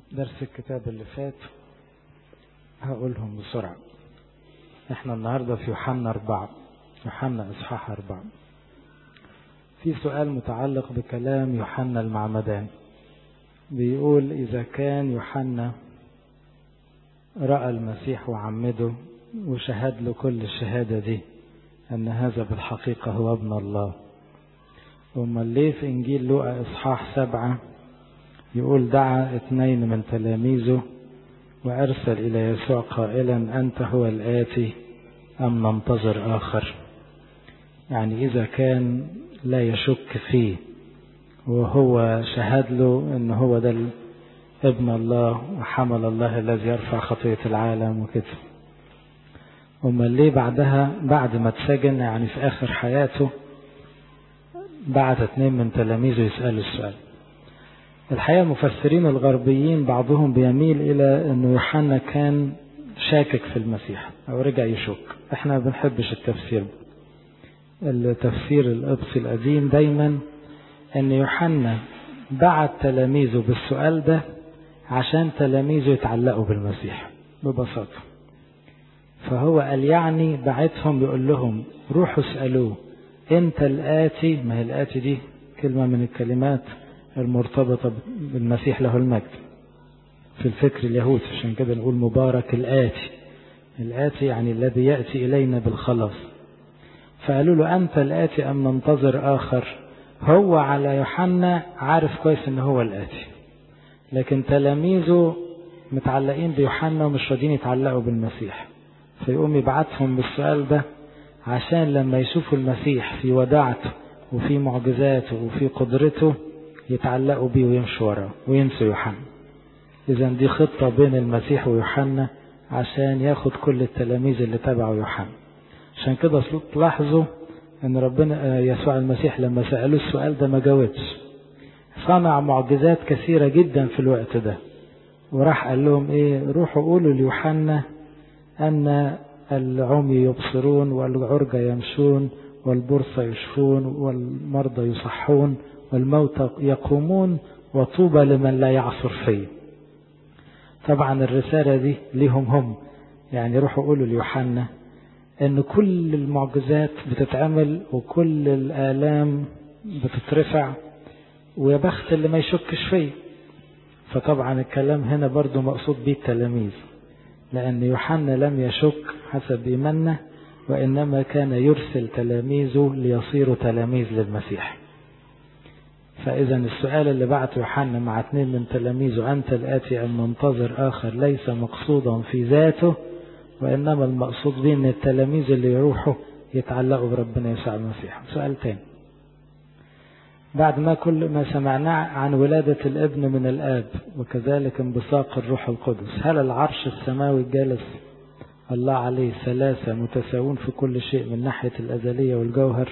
درس الكتاب اللي فات هقولهم بسرعة احنا النهاردة في يوحنا أربعة يوحنا إصحاح أربعة في سؤال متعلق بكلام يوحنا المعمدان بيقول إذا كان يوحنا رأى المسيح وعمده وشهد له كل الشهادة دي أن هذا بالحقيقة هو ابن الله أمال ليه في إنجيل لوقا إصحاح سبعة يقول دعا اثنين من تلاميذه وأرسل إلى يسوع قائلا أنت هو الآتي أم ننتظر آخر يعني إذا كان لا يشك فيه وهو شهد له أن هو ده ابن الله وحمل الله الذي يرفع خطية العالم وكده أمال ليه بعدها بعد ما اتسجن يعني في آخر حياته بعت اثنين من تلاميذه يسألوا السؤال الحقيقة المفسرين الغربيين بعضهم بيميل إلى أنه يوحنا كان شاكك في المسيح أو رجع يشك احنا ما بنحبش التفسير التفسير القبطي القديم دايما أن يوحنا بعت تلاميذه بالسؤال ده عشان تلاميذه يتعلقوا بالمسيح ببساطة فهو قال يعني بعتهم يقول لهم روحوا اسألوه انت الآتي ما هي الآتي دي كلمة من الكلمات المرتبطة بالمسيح له المجد في الفكر اليهودي عشان كده نقول مبارك الآتي الآتي يعني الذي يأتي إلينا بالخلاص فقالوا له أنت الآتي أم ننتظر آخر هو على يوحنا عارف كويس ان هو الآتي لكن تلاميذه متعلقين بيوحنا ومش راضيين يتعلقوا بالمسيح فيقوم يبعتهم بالسؤال ده عشان لما يشوفوا المسيح في وداعته وفي معجزاته وفي قدرته يتعلقوا بيه ويمشوا وراه وينسوا يوحنا إذا دي خطة بين المسيح ويوحنا عشان ياخد كل التلاميذ اللي تبعوا يوحنا عشان كده تلاحظوا ان ربنا يسوع المسيح لما سألوه السؤال ده ما جاوبش صنع معجزات كثيرة جدا في الوقت ده وراح قال لهم ايه روحوا قولوا ليوحنا ان العمي يبصرون والعرجة يمشون والبرصة يشفون والمرضى يصحون والموتى يقومون وطوبى لمن لا يعصر فيه طبعا الرسالة دي ليهم هم يعني روحوا قولوا ليوحنا ان كل المعجزات بتتعمل وكل الآلام بتترفع ويا بخت اللي ما يشكش فيه فطبعا الكلام هنا برضو مقصود بيه التلاميذ لأن يوحنا لم يشك حسب إيماننا وإنما كان يرسل تلاميذه ليصيروا تلاميذ للمسيح فإذا السؤال اللي بعته يوحنا مع اثنين من تلاميذه أنت الآتي أم منتظر آخر ليس مقصودا في ذاته وإنما المقصود به أن التلاميذ اللي يروحوا يتعلقوا بربنا يسوع المسيح سؤال تاني بعد ما كل ما سمعناه عن ولادة الابن من الآب وكذلك انبثاق الروح القدس هل العرش السماوي الجالس الله عليه ثلاثة متساوون في كل شيء من ناحية الأزلية والجوهر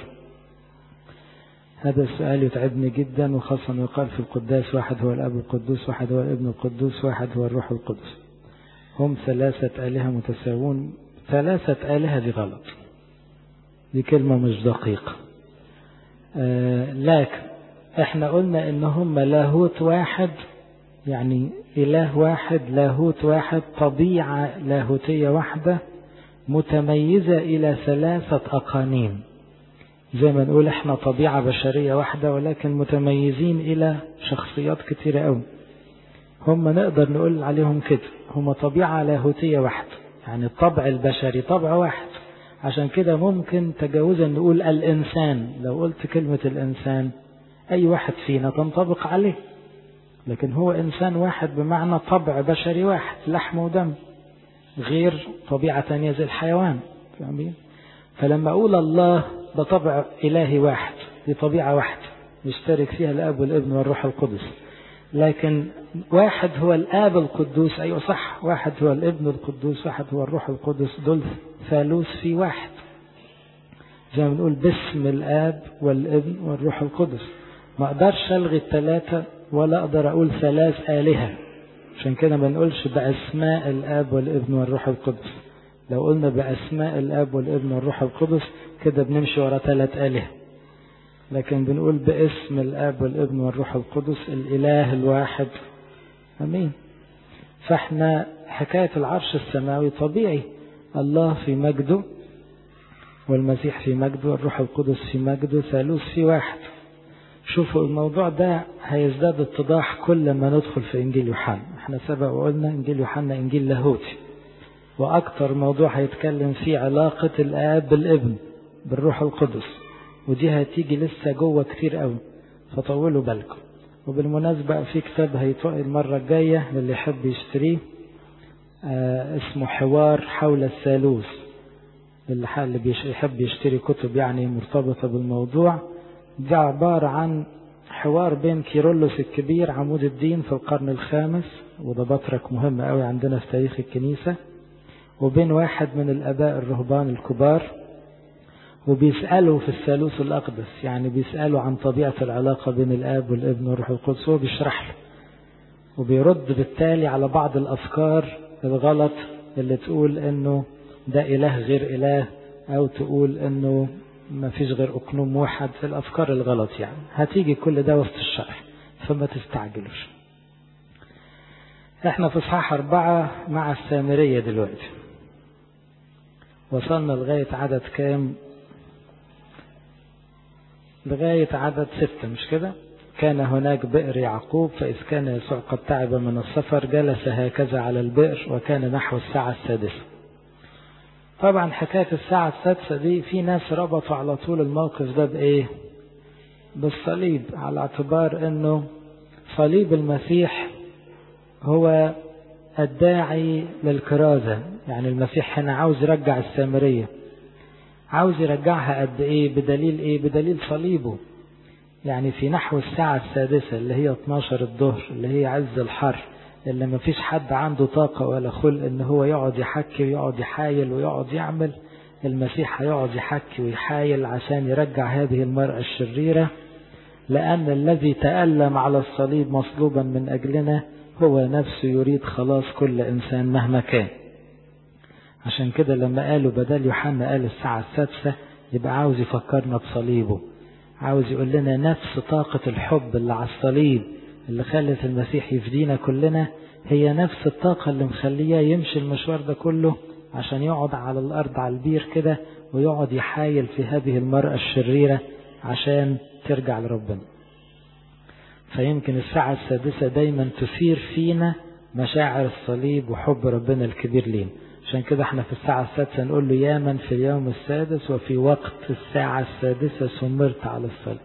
هذا السؤال يتعبني جدا وخاصة يقال في القداس واحد هو الأب القدوس واحد هو الابن القدوس واحد هو الروح القدس هم ثلاثة آلهة متساوون ثلاثة آلهة دي غلط دي كلمة مش دقيقة آه لكن احنا قلنا ان هم لاهوت واحد يعني اله واحد لاهوت واحد طبيعة لاهوتية واحدة متميزة الى ثلاثة اقانيم زي ما نقول احنا طبيعة بشرية واحدة ولكن متميزين الى شخصيات كتيرة قوي هم نقدر نقول عليهم كده هم طبيعة لاهوتية واحدة يعني الطبع البشري طبع واحد عشان كده ممكن تجاوزا نقول الإنسان لو قلت كلمة الإنسان أي واحد فينا تنطبق عليه لكن هو إنسان واحد بمعنى طبع بشري واحد لحم ودم غير طبيعة تانية زي الحيوان فاهمين فلما أقول الله ده طبع إلهي واحد دي طبيعة واحدة يشترك فيها الأب والابن والروح القدس لكن واحد هو الآب القدوس أيوة صح واحد هو الابن القدوس واحد هو الروح القدس دول ثالوث في واحد زي ما بنقول باسم الآب والابن والروح القدس ما أقدرش ألغي الثلاثة ولا أقدر أقول ثلاث آلهة عشان كده ما نقولش بأسماء الآب والابن والروح القدس لو قلنا بأسماء الآب والابن والروح القدس كده بنمشي ورا ثلاث آلهة لكن بنقول باسم الآب والابن والروح القدس الإله الواحد أمين فاحنا حكاية العرش السماوي طبيعي الله في مجده والمسيح في مجده والروح القدس في مجده ثالوث في واحد شوفوا الموضوع ده هيزداد اتضاح كل ما ندخل في انجيل يوحنا احنا سبق وقلنا انجيل يوحنا انجيل لاهوتي واكتر موضوع هيتكلم فيه علاقة الاب بالابن بالروح القدس ودي هتيجي لسه جوه كتير قوي فطولوا بالكم وبالمناسبة في كتاب هيطوق المرة الجاية للي يحب يشتريه آه اسمه حوار حول الثالوث اللي يحب يشتري كتب يعني مرتبطة بالموضوع دي عبارة عن حوار بين كيرلس الكبير عمود الدين في القرن الخامس وده بطرك مهم قوي عندنا في تاريخ الكنيسة وبين واحد من الآباء الرهبان الكبار وبيسألوا في الثالوث الأقدس يعني بيسألوا عن طبيعة العلاقة بين الآب والابن والروح القدس هو بيشرح له وبيرد بالتالي على بعض الأفكار الغلط اللي تقول إنه ده إله غير إله أو تقول إنه ما فيش غير أقنوم واحد في الأفكار الغلط يعني هتيجي كل ده وسط الشرح فما تستعجلوش احنا في اصحاح أربعة مع السامرية دلوقتي وصلنا لغاية عدد كام لغاية عدد ستة مش كده كان هناك بئر يعقوب فإذ كان يسوع قد تعب من السفر جلس هكذا على البئر وكان نحو الساعة السادسة طبعا حكاية الساعة السادسة دي في ناس ربطوا على طول الموقف ده بإيه بالصليب على اعتبار أنه صليب المسيح هو الداعي للكرازة يعني المسيح هنا عاوز يرجع السامرية عاوز يرجعها قد ايه بدليل ايه بدليل صليبه يعني في نحو الساعة السادسة اللي هي 12 الظهر اللي هي عز الحر اللي ما فيش حد عنده طاقة ولا خلق ان هو يقعد يحكي ويقعد يحايل ويقعد يعمل المسيح هيقعد يحكي ويحايل عشان يرجع هذه المرأة الشريرة لأن الذي تألم على الصليب مصلوبا من أجلنا هو نفسه يريد خلاص كل إنسان مهما كان عشان كده لما قالوا بدل يوحنا قال الساعة السادسة يبقى عاوز يفكرنا بصليبه عاوز يقول لنا نفس طاقة الحب اللي على الصليب اللي خلت المسيح يفدينا كلنا هي نفس الطاقة اللي مخليه يمشي المشوار ده كله عشان يقعد على الأرض على البير كده ويقعد يحايل في هذه المرأة الشريرة عشان ترجع لربنا فيمكن الساعة السادسة دايما تثير فينا مشاعر الصليب وحب ربنا الكبير لينا عشان كده احنا في الساعة السادسة نقول له يا من في اليوم السادس وفي وقت الساعة السادسة سمرت على الصليب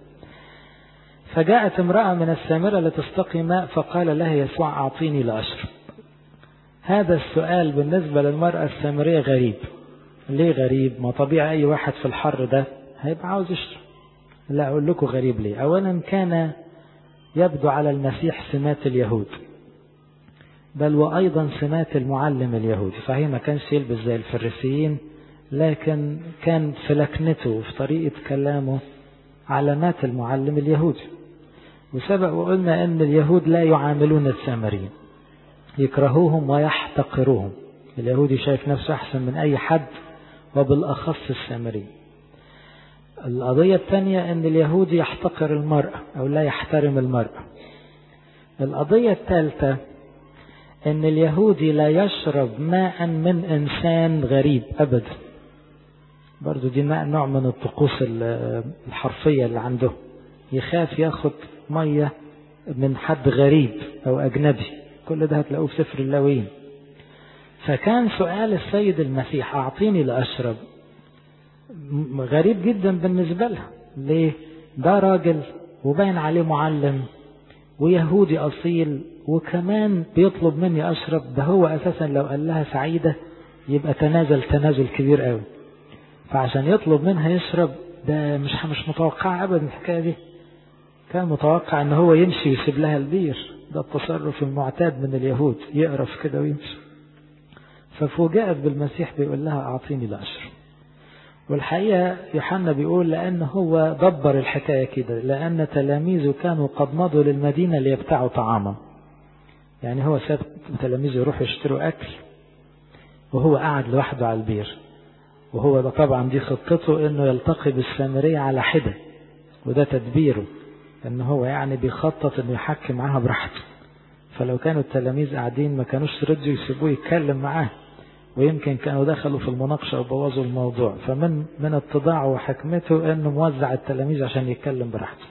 فجاءت امرأة من السامرة لتستقي ماء فقال لها يسوع أعطيني لأشرب هذا السؤال بالنسبة للمرأة السامرية غريب ليه غريب ما طبيعي أي واحد في الحر ده هيبقى عاوز يشرب لا أقول لكم غريب ليه أولا كان يبدو على المسيح سمات اليهود بل وأيضا سمات المعلم اليهودي صحيح ما كانش يلبس زي الفريسيين لكن كان في لكنته وفي طريقة كلامه علامات المعلم اليهودي وسبق وقلنا أن اليهود لا يعاملون السامريين يكرهوهم ويحتقروهم اليهودي شايف نفسه أحسن من أي حد وبالأخص السامري القضية الثانية أن اليهودي يحتقر المرأة أو لا يحترم المرأة القضية الثالثة أن اليهودي لا يشرب ماء من إنسان غريب أبدا برضو دي نوع من الطقوس الحرفية اللي عنده يخاف ياخد مية من حد غريب أو أجنبي كل ده هتلاقوه في سفر اللاويين فكان سؤال السيد المسيح أعطيني لأشرب غريب جدا بالنسبة لها ليه ده راجل وباين عليه معلم ويهودي أصيل وكمان بيطلب مني أشرب ده هو أساسا لو قال لها سعيدة يبقى تنازل تنازل كبير قوي فعشان يطلب منها يشرب ده مش مش متوقع أبدا الحكاية دي كان متوقع ان هو يمشي ويسيب لها البير ده التصرف المعتاد من اليهود يقرف كده ويمشي ففوجئت بالمسيح بيقول لها أعطيني لأشرب والحقيقة يوحنا بيقول لأن هو دبر الحكاية كده لأن تلاميذه كانوا قد مضوا للمدينة ليبتاعوا طعاما يعني هو ساب تلاميذه يروحوا يشتروا أكل وهو قاعد لوحده على البير وهو ده طبعا دي خطته انه يلتقي بالسامرية على حدة وده تدبيره ان هو يعني بيخطط انه يحكي معاها براحته فلو كانوا التلاميذ قاعدين ما كانوش رضوا يسيبوه يتكلم معاه ويمكن كانوا دخلوا في المناقشة وبوظوا الموضوع فمن من اتضاعه وحكمته انه موزع التلاميذ عشان يتكلم براحته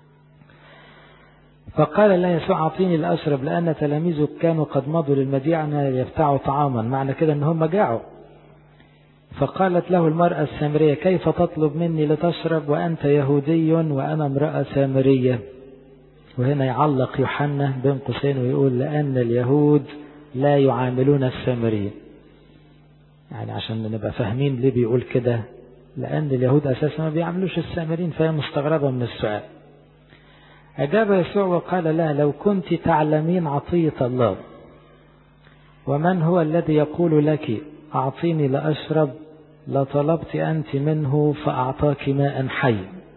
فقال لا يسوع أعطيني لأشرب لأن تلاميذه كانوا قد مضوا للمدينة ليفتعوا طعاما معنى كده أن هم جاعوا فقالت له المرأة السامرية كيف تطلب مني لتشرب وأنت يهودي وأنا امرأة سامرية وهنا يعلق يوحنا بين قوسين ويقول لأن اليهود لا يعاملون السامريين يعني عشان نبقى فاهمين ليه بيقول كده لأن اليهود أساسا ما بيعملوش السامرين فهي مستغربة من السؤال أجاب يسوع وقال لها لو كنت تعلمين عطية الله ومن هو الذي يقول لك أعطيني لأشرب لطلبت أنت منه فأعطاك ماء حي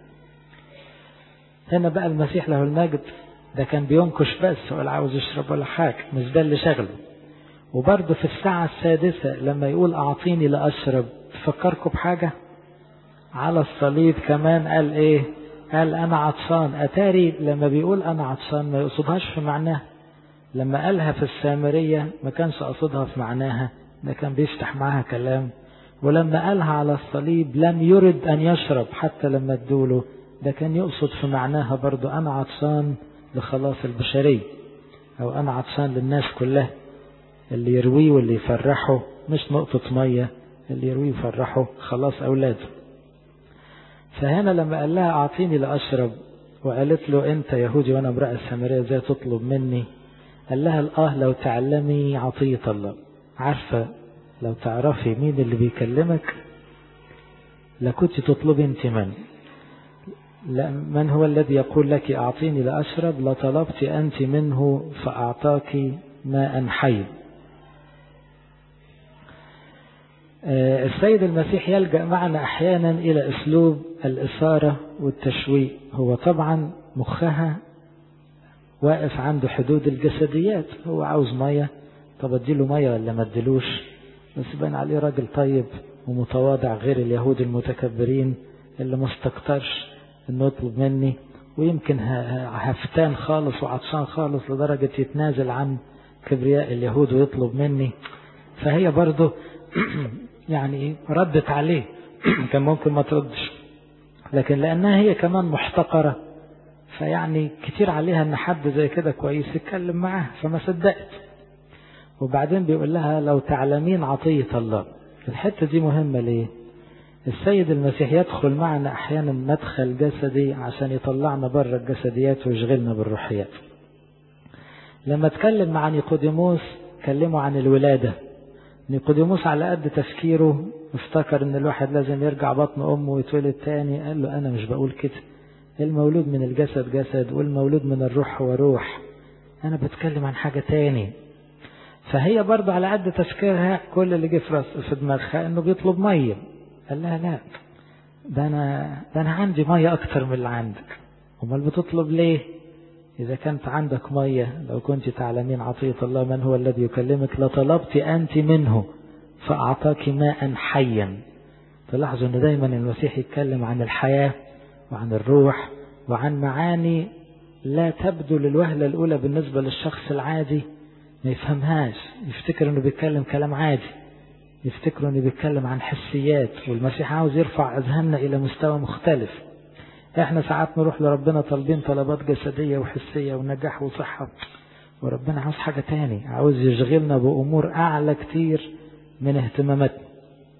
هنا بقى المسيح له المجد ده كان بينكش بس ولا عاوز يشرب ولا حاجة مش ده اللي شغله وبرضه في الساعة السادسة لما يقول أعطيني لأشرب تفكركم بحاجة على الصليب كمان قال إيه قال أنا عطشان أتاري لما بيقول أنا عطشان ما يقصدهاش في معناها لما قالها في السامرية ما كانش قصدها في معناها ده كان بيفتح معاها كلام ولما قالها على الصليب لم يرد أن يشرب حتى لما ادوله ده كان يقصد في معناها برضو أنا عطشان لخلاص البشرية أو أنا عطشان للناس كلها اللي يرويه واللي يفرحه مش نقطة مية اللي يرويه يفرحه خلاص أولاده فهنا لما قال لها أعطيني لأشرب وقالت له أنت يهودي وأنا امرأة سامرية ازاي تطلب مني قال لها الآه لو تعلمي عطية الله عارفة لو تعرفي مين اللي بيكلمك لكنت تطلبي انت من من هو الذي يقول لك أعطيني لأشرب لطلبت أنت منه فأعطاك ماء حي السيد المسيح يلجأ معنا أحيانا إلى أسلوب الإثارة والتشويق هو طبعا مخها واقف عند حدود الجسديات هو عاوز مية طب اديله مية ولا ما اديلوش بس بان عليه راجل طيب ومتواضع غير اليهود المتكبرين اللي ما استكترش انه يطلب مني ويمكن هفتان خالص وعطشان خالص لدرجة يتنازل عن كبرياء اليهود ويطلب مني فهي برضه يعني ردت عليه كان ممكن ما تردش لكن لأنها هي كمان محتقرة فيعني كتير عليها ان حد زي كده كويس يتكلم معاها فما صدقت وبعدين بيقول لها لو تعلمين عطية الله الحتة دي مهمة ليه السيد المسيح يدخل معنا احيانا مدخل جسدي عشان يطلعنا بره الجسديات ويشغلنا بالروحيات لما اتكلم مع نيقوديموس كلمه عن الولادة نيقوديموس على قد تفكيره افتكر ان الواحد لازم يرجع بطن امه ويتولد تاني قال له انا مش بقول كده المولود من الجسد جسد والمولود من الروح هو روح انا بتكلم عن حاجة تاني فهي برضه على قد تفكيرها كل اللي جه في راس في دماغها انه بيطلب ميه قال لها لا ده انا ده انا عندي ميه اكتر من اللي عندك امال بتطلب ليه اذا كانت عندك ميه لو كنت تعلمين عطيه الله من هو الذي يكلمك لطلبت انت منه فاعطاك ماء حيا تلاحظوا ان دايما المسيح يتكلم عن الحياه وعن الروح وعن معاني لا تبدو للوهلة الأولى بالنسبة للشخص العادي ما يفهمهاش يفتكر انه بيتكلم كلام عادي يفتكروا انه بيتكلم عن حسيات والمسيح عاوز يرفع اذهاننا الى مستوى مختلف احنا ساعات نروح لربنا طالبين طلبات جسدية وحسية ونجاح وصحة وربنا عاوز حاجة تاني عاوز يشغلنا بأمور أعلى كتير من اهتماماتنا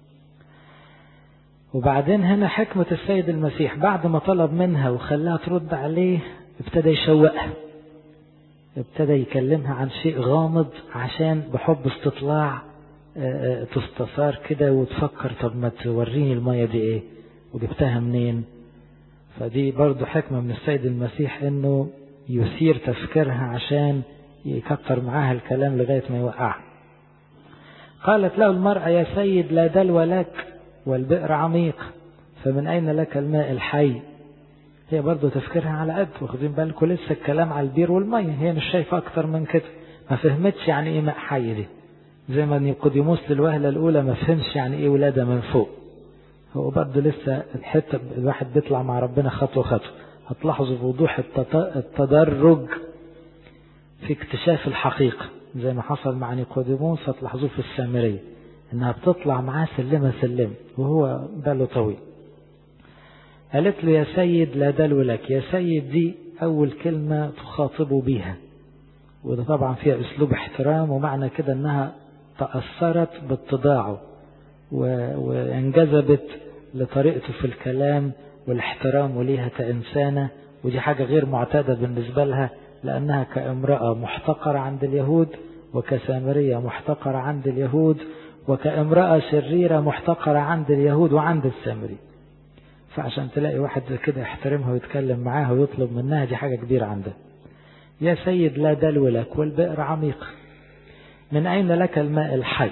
وبعدين هنا حكمة السيد المسيح بعد ما طلب منها وخلاها ترد عليه ابتدى يشوقها ابتدى يكلمها عن شيء غامض عشان بحب استطلاع تستثار كده وتفكر طب ما توريني المية دي ايه وجبتها منين فدي برضو حكمة من السيد المسيح انه يثير تفكيرها عشان يكتر معاها الكلام لغاية ما يوقعها قالت له المرأة يا سيد لا دلو لك والبئر عميق فمن أين لك الماء الحي هي برضو تفكيرها على قد واخدين بالكم لسه الكلام على البير والمية هي مش شايفة أكتر من كده ما فهمتش يعني إيه ماء حي دي زي ما نيقوديموس للوهلة الأولى ما فهمش يعني إيه ولادة من فوق هو برضه لسه الحتة الواحد بيطلع مع ربنا خطوة خطوة هتلاحظوا بوضوح التدرج في اكتشاف الحقيقة زي ما حصل مع نيقوديموس هتلاحظوه في السامرية انها بتطلع معاه سلمة سلمة وهو باله طويل قالت له يا سيد لا دلو لك يا سيد دي أول كلمة تخاطبه بيها وده طبعا فيها أسلوب احترام ومعنى كده أنها تأثرت باتضاعه وانجذبت لطريقته في الكلام والاحترام وليها كإنسانة ودي حاجة غير معتادة بالنسبة لها لأنها كامرأة محتقرة عند اليهود وكسامرية محتقرة عند اليهود وكامرأة شريرة محتقرة عند اليهود وعند السامري فعشان تلاقي واحد زي كده يحترمها ويتكلم معاها ويطلب منها دي حاجة كبيرة عندها يا سيد لا دلو لك والبئر عميق من أين لك الماء الحي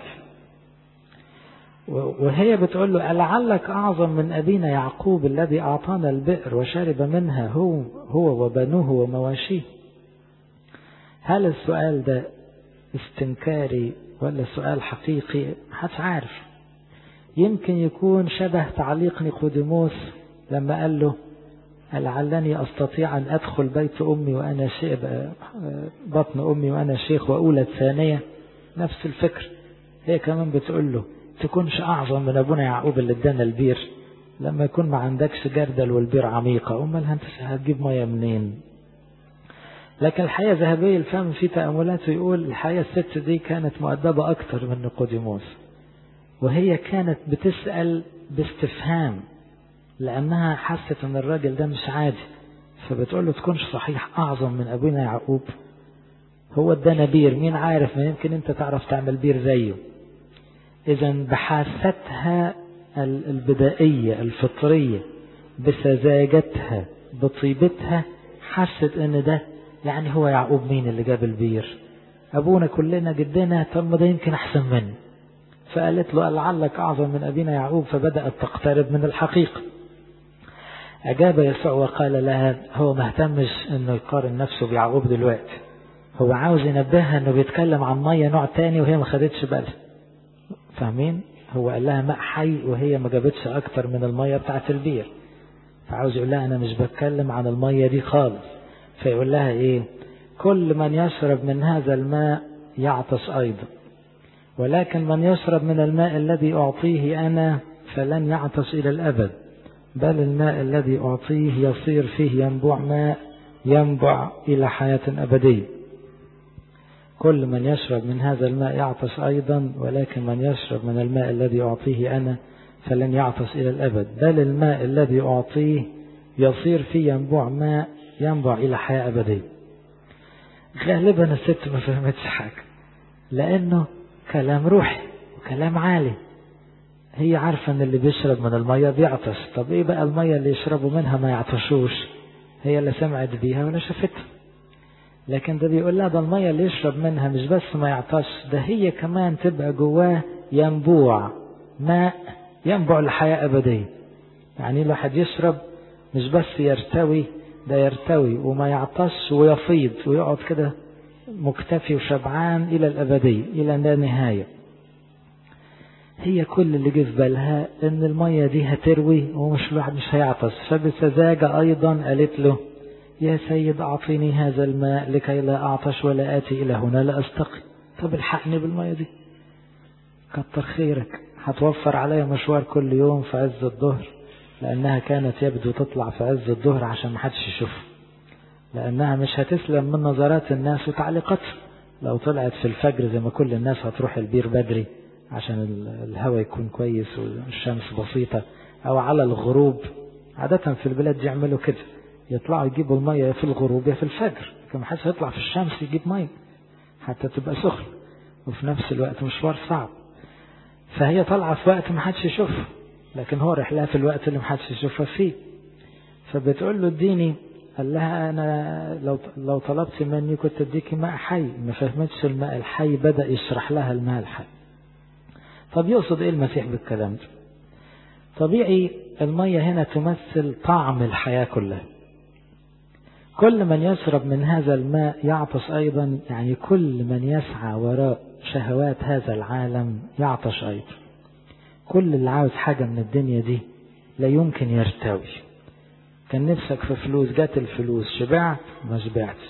وهي بتقول له ألعلك أعظم من أبينا يعقوب الذي أعطانا البئر وشرب منها هو, هو وبنوه ومواشيه هل السؤال ده استنكاري ولا سؤال حقيقي محدش عارف يمكن يكون شبه تعليق نيقوديموس لما قال له لعلني أستطيع أن أدخل بيت أمي وأنا شيخ بطن أمي وأنا شيخ وأولد ثانية نفس الفكر هي كمان بتقول له تكونش أعظم من أبونا يعقوب اللي ادانا البير لما يكون ما عندكش جردل والبير عميقة أمال أنت هتجيب مية منين لكن الحقيقة ذهبية الفم في تأملاته يقول الحقيقة الست دي كانت مؤدبة أكتر من نيقوديموس وهي كانت بتسأل باستفهام لأنها حست أن الراجل ده مش عادي فبتقول له تكونش صحيح أعظم من أبونا يعقوب هو ادانا بير مين عارف ما يمكن أنت تعرف تعمل بير زيه إذا بحاستها البدائية الفطرية بسذاجتها بطيبتها حست أن ده يعني هو يعقوب مين اللي جاب البير أبونا كلنا جدنا طب ما ده يمكن أحسن منه فقالت له لعلك أعظم من أبينا يعقوب فبدأت تقترب من الحقيقة أجاب يسوع وقال لها هو ما اهتمش أنه يقارن نفسه بيعقوب دلوقتي هو عاوز ينبهها أنه بيتكلم عن مية نوع تاني وهي ما خدتش بالها فاهمين هو قال لها ماء حي وهي ما جابتش أكتر من المية بتاعت البير فعاوز يقول لها أنا مش بتكلم عن المية دي خالص فيقول لها إيه كل من يشرب من هذا الماء يعطش أيضا ولكن من يشرب من الماء الذي أعطيه أنا فلن يعطش إلى الأبد بل الماء الذي أعطيه يصير فيه ينبوع ماء ينبع إلى حياة أبدية كل من يشرب من هذا الماء يعطش أيضا ولكن من يشرب من الماء الذي أعطيه أنا فلن يعطش إلى الأبد بل الماء الذي أعطيه يصير فيه ينبوع ماء ينبع إلى حياة أبدية غالبا الست ما فهمتش حاجة لأنه كلام روحي وكلام عالي هي عارفة ان اللي بيشرب من المية بيعطش طب ايه بقى المية اللي يشربوا منها ما يعطشوش هي اللي سمعت بيها ولا شافتها لكن ده بيقول لها ده المية اللي يشرب منها مش بس ما يعطش ده هي كمان تبقى جواه ينبوع ماء ينبع لحياة أبدية يعني الواحد يشرب مش بس يرتوي ده يرتوي وما يعطش ويفيض ويقعد كده مكتفي وشبعان إلى الأبدية إلى لا نهاية هي كل اللي جه في بالها ان المية دي هتروي ومش الواحد مش هيعطس فبسذاجة ايضا قالت له يا سيد اعطيني هذا الماء لكي لا اعطش ولا اتي الى هنا لا استقي طب الحقني بالمية دي كتر خيرك هتوفر عليا مشوار كل يوم في عز الظهر لانها كانت يبدو تطلع في عز الظهر عشان ما حدش يشوفها لانها مش هتسلم من نظرات الناس وتعليقاتها لو طلعت في الفجر زي ما كل الناس هتروح البير بدري عشان الهواء يكون كويس والشمس بسيطة أو على الغروب عادة في البلاد يعملوا كده يطلعوا يجيبوا المية في الغروب يا في الفجر كما حدش هيطلع في الشمس يجيب مية حتى تبقى سخن وفي نفس الوقت مشوار صعب فهي طالعة في وقت ما حدش يشوفها لكن هو رحلها في الوقت اللي ما حدش يشوفها فيه فبتقول له اديني قال لها انا لو لو طلبت مني كنت اديكي ماء حي ما فهمتش الماء الحي بدا يشرح لها الماء الحي طب يقصد ايه المسيح بالكلام ده طبيعي المية هنا تمثل طعم الحياة كلها كل من يشرب من هذا الماء يعطش أيضا يعني كل من يسعى وراء شهوات هذا العالم يعطش أيضا كل اللي عاوز حاجة من الدنيا دي لا يمكن يرتوي كان نفسك في فلوس جات الفلوس شبعت ما شبعتش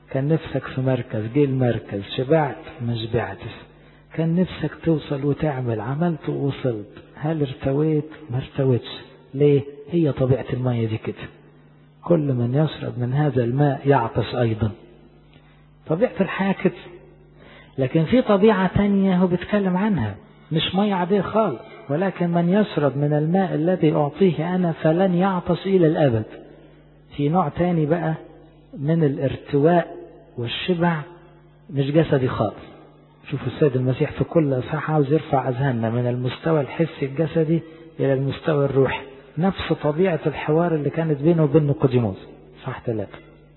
كان نفسك في مركز جه المركز شبعت ما شبعتش كان نفسك توصل وتعمل عملت ووصلت هل ارتويت ما ارتويتش ليه هي طبيعة المية دي كده كل من يشرب من هذا الماء يعطش أيضا طبيعة الحياة كده لكن في طبيعة تانية هو بيتكلم عنها مش مية عادية خالص ولكن من يشرب من الماء الذي أعطيه أنا فلن يعطش إلى الأبد في نوع تاني بقى من الارتواء والشبع مش جسدي خالص شوفوا السيد المسيح في كل أصحاح عاوز يرفع أذهاننا من المستوى الحسي الجسدي إلى المستوى الروحي نفس طبيعة الحوار اللي كانت بينه وبين نيقوديموس صح ثلاثة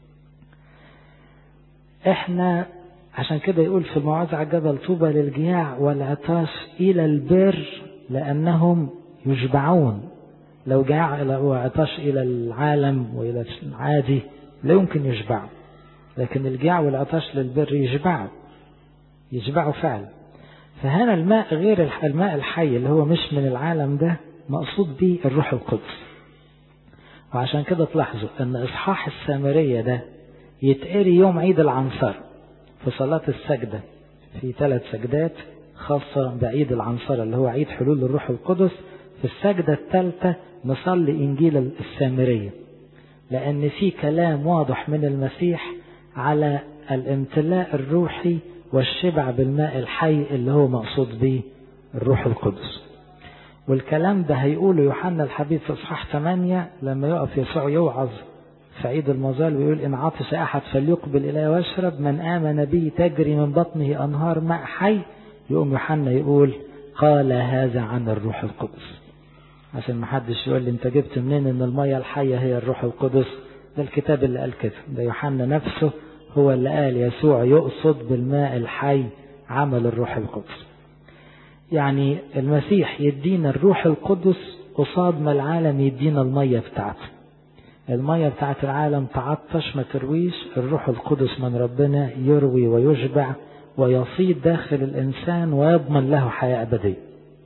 احنا عشان كده يقول في الموعظة على الجبل طوبى للجياع والعطاش إلى البر لأنهم يشبعون لو جاع وعطاش إلى العالم وإلى العادي لا يمكن يشبعوا لكن الجياع والعطاش للبر يشبعوا يشبعوا فعلا فهنا الماء غير الماء الحي اللي هو مش من العالم ده مقصود به الروح القدس وعشان كده تلاحظوا ان اصحاح السامرية ده يتقري يوم عيد العنصر في صلاة السجدة في ثلاث سجدات خاصة بعيد العنصرة اللي هو عيد حلول الروح القدس في السجدة الثالثة نصلي إنجيل السامرية لأن في كلام واضح من المسيح على الامتلاء الروحي والشبع بالماء الحي اللي هو مقصود به الروح القدس والكلام ده هيقوله يوحنا الحبيب في اصحاح 8 لما يقف يسوع يوعظ في عيد المظال ويقول إن عطش أحد فليقبل إليه واشرب من آمن بي تجري من بطنه أنهار ماء حي يقوم يوحنا يقول قال هذا عن الروح القدس عشان ما حدش يقول لي انت جبت منين ان المية الحية هي الروح القدس ده الكتاب اللي قال كده ده يوحنا نفسه هو اللي قال يسوع يقصد بالماء الحي عمل الروح القدس يعني المسيح يدينا الروح القدس قصاد ما العالم يدينا المية بتاعته المية بتاعت العالم تعطش ما ترويش الروح القدس من ربنا يروي ويشبع ويصيد داخل الإنسان ويضمن له حياة أبدية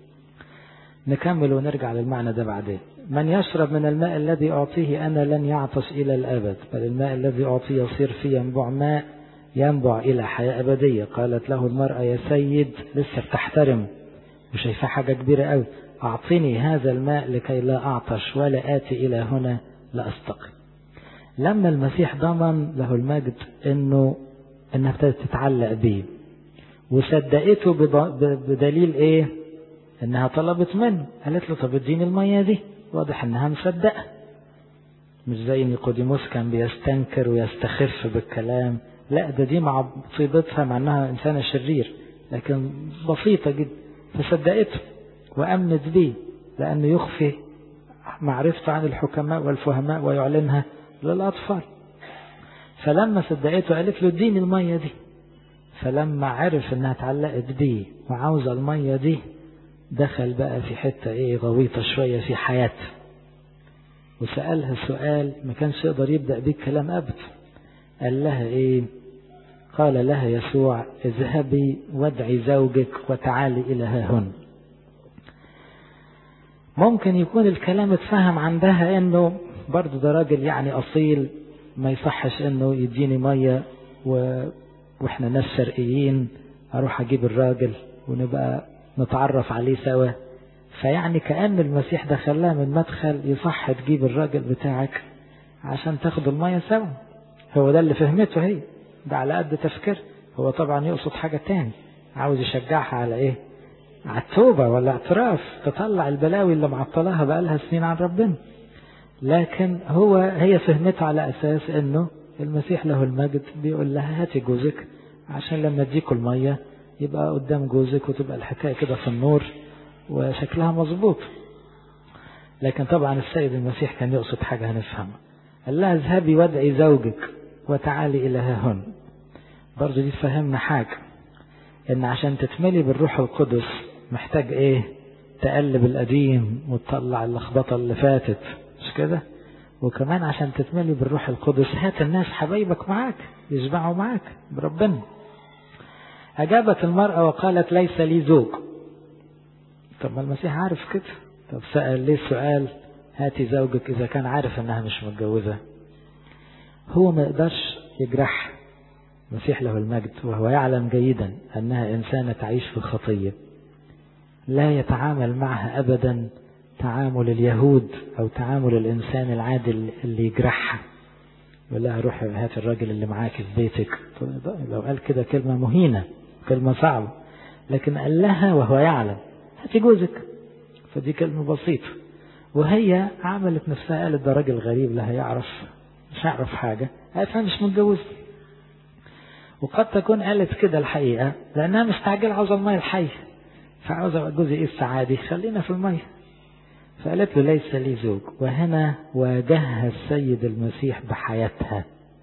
نكمل ونرجع للمعنى ده بعدين من يشرب من الماء الذي أعطيه أنا لن يعطش إلى الأبد بل الماء الذي أعطيه يصير فيه ينبع ماء ينبع إلى حياة أبدية قالت له المرأة يا سيد لسه بتحترم وشايفاه حاجة كبيرة قوي أعطني هذا الماء لكي لا أعطش ولا آتي إلى هنا لأستقي لما المسيح ضمن له المجد انه انها ابتدت تتعلق بيه وصدقته بدليل ايه انها طلبت منه قالت له طب اديني المية دي واضح انها مصدقة مش زي نيقوديموس كان بيستنكر ويستخف بالكلام لا ده دي مع طيبتها مع انها انسانة شرير لكن بسيطة جدا فصدقته وامنت بيه لانه يخفي معرفته عن الحكماء والفهماء ويعلنها للأطفال فلما صدقته قالت له اديني المية دي فلما عرف انها اتعلقت بيه وعاوزة المية دي دخل بقى في حتة ايه غويطة شوية في حياته وسألها سؤال ما كانش يقدر يبدأ بيه الكلام أبدا قال لها ايه قال لها يسوع اذهبي وادعي زوجك وتعالي إلى ها هنا ممكن يكون الكلام اتفهم عندها انه برضو ده راجل يعني اصيل ما يصحش انه يديني مية و... واحنا ناس شرقيين اروح اجيب الراجل ونبقى نتعرف عليه سوا فيعني كأن المسيح دخلها من مدخل يصح تجيب الراجل بتاعك عشان تاخد المية سوا هو ده اللي فهمته هي ده على قد تفكير هو طبعا يقصد حاجة تاني عاوز يشجعها على ايه على التوبة ولا اعتراف تطلع البلاوي اللي معطلاها بقالها سنين عن ربنا لكن هو هي فهمتها على أساس أنه المسيح له المجد بيقول لها هاتي جوزك عشان لما تديكوا المية يبقى قدام جوزك وتبقى الحكاية كده في النور وشكلها مظبوط لكن طبعا السيد المسيح كان يقصد حاجة هنفهمها قال لها اذهبي وادعي زوجك وتعالي إلى ها هنا برضه دي تفهمنا حاجة ان عشان تتملي بالروح القدس محتاج ايه تقلب القديم وتطلع اللخبطة اللي فاتت مش كده وكمان عشان تتملي بالروح القدس هات الناس حبايبك معاك يشبعوا معاك بربنا أجابت المرأة وقالت ليس لي زوج طب ما المسيح عارف كده طب سأل ليه السؤال هاتي زوجك إذا كان عارف إنها مش متجوزة هو ما يقدرش يجرح المسيح له المجد وهو يعلم جيدا أنها إنسانة تعيش في الخطية لا يتعامل معها أبدا تعامل اليهود أو تعامل الإنسان العادل اللي يجرحها يقول لها روحي هات الراجل اللي معاك في بيتك لو قال كده كلمة مهينة كلمة صعبة لكن قال لها وهو يعلم هاتي جوزك فدي كلمة بسيطة وهي عملت نفسها قالت ده راجل غريب لا هيعرف مش هيعرف حاجة قالت مش متجوز وقد تكون قالت كده الحقيقة لأنها مستعجلة عاوزة المية الحية فعاوزة جوزي إيه السعادة خلينا في المية فقالت له ليس لي زوج وهنا واجهها السيد المسيح بحياتها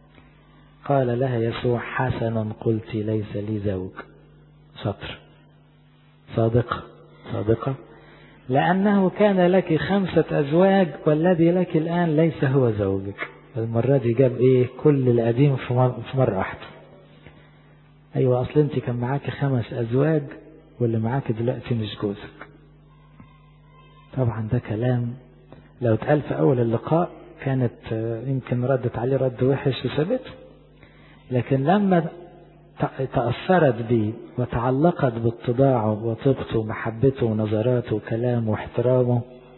قال لها يسوع حسنا قلت ليس لي زوج سطر صادقة صادقة لأنه كان لك خمسة أزواج والذي لك الآن ليس هو زوجك المرة دي جاب إيه كل القديم في مرة واحدة أيوة أصل أنت كان معاك خمس أزواج واللي معاك دلوقتي مش جوزك طبعا ده كلام لو اتقال في أول اللقاء كانت يمكن ردت عليه رد وحش وسابته لكن لما تأثرت بيه وتعلقت باتضاعه وطيبته ومحبته ونظراته وكلامه واحترامه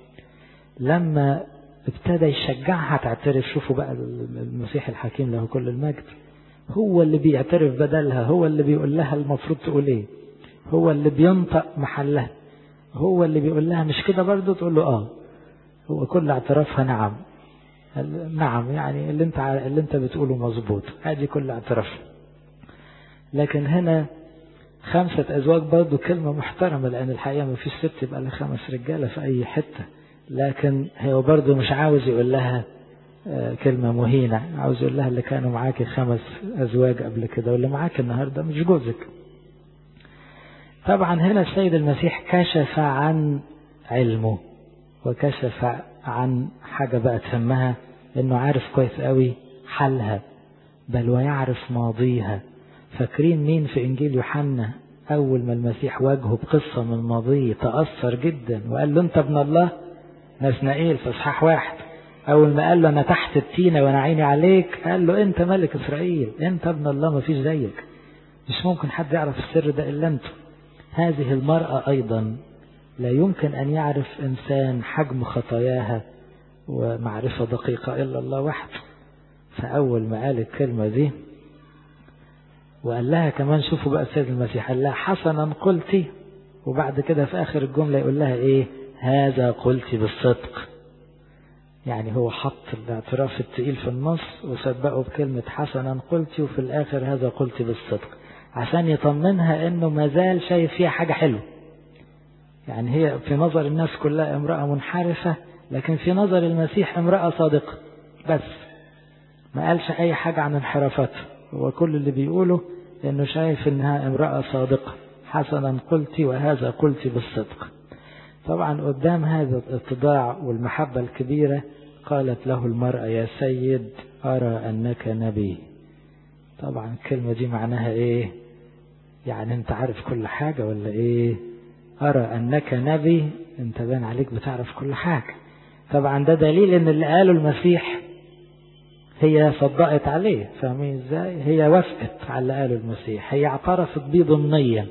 لما ابتدى يشجعها تعترف شوفوا بقى المسيح الحكيم له كل المجد هو اللي بيعترف بدلها هو اللي بيقول لها المفروض تقول ايه هو اللي بينطق محلها هو اللي بيقول لها مش كده برضه تقول له اه هو كل اعترافها نعم نعم يعني اللي انت اللي انت بتقوله مظبوط ادي كل اعترافها لكن هنا خمسة أزواج برضه كلمة محترمة لأن الحقيقة ما فيش ست يبقى لها خمس رجالة في أي حتة لكن هو برضه مش عاوز يقول لها كلمة مهينة عاوز يقول لها اللي كانوا معاكي خمس أزواج قبل كده واللي معاك النهاردة مش جوزك طبعا هنا السيد المسيح كشف عن علمه وكشف عن حاجة بقى تهمها انه عارف كويس قوي حالها بل ويعرف ماضيها فاكرين مين في انجيل يوحنا اول ما المسيح واجهه بقصة من ماضيه تأثر جدا وقال له انت ابن الله نسنائيل في اصحاح واحد اول ما قال له انا تحت التينة وانا عيني عليك قال له انت ملك اسرائيل انت ابن الله ما فيش زيك مش ممكن حد يعرف السر ده الا انت هذه المرأة ايضا لا يمكن ان يعرف انسان حجم خطاياها ومعرفة دقيقة الا الله وحده فاول ما قال الكلمة دي وقال لها كمان شوفوا بقى السيد المسيح قال لها حسنا قلتي وبعد كده في اخر الجملة يقول لها ايه هذا قلت بالصدق يعني هو حط الاعتراف التقيل في النص وسبقه بكلمة حسنا قلت وفي الآخر هذا قلت بالصدق عشان يطمنها انه ما زال شايف فيها حاجة حلوة يعني هي في نظر الناس كلها امرأة منحرفة لكن في نظر المسيح امرأة صادقة بس ما قالش اي حاجة عن انحرافاتها هو كل اللي بيقوله انه شايف انها امرأة صادقة حسنا قلت وهذا قلت بالصدق طبعا قدام هذا الاتضاع والمحبة الكبيرة قالت له المرأة يا سيد أرى أنك نبي طبعا الكلمة دي معناها إيه يعني أنت عارف كل حاجة ولا إيه أرى أنك نبي أنت بان عليك بتعرف كل حاجة طبعا ده دليل أن اللي قاله المسيح هي صدقت عليه فاهمين ازاي هي وافقت على اللي قاله المسيح هي اعترفت بيه ضمنيا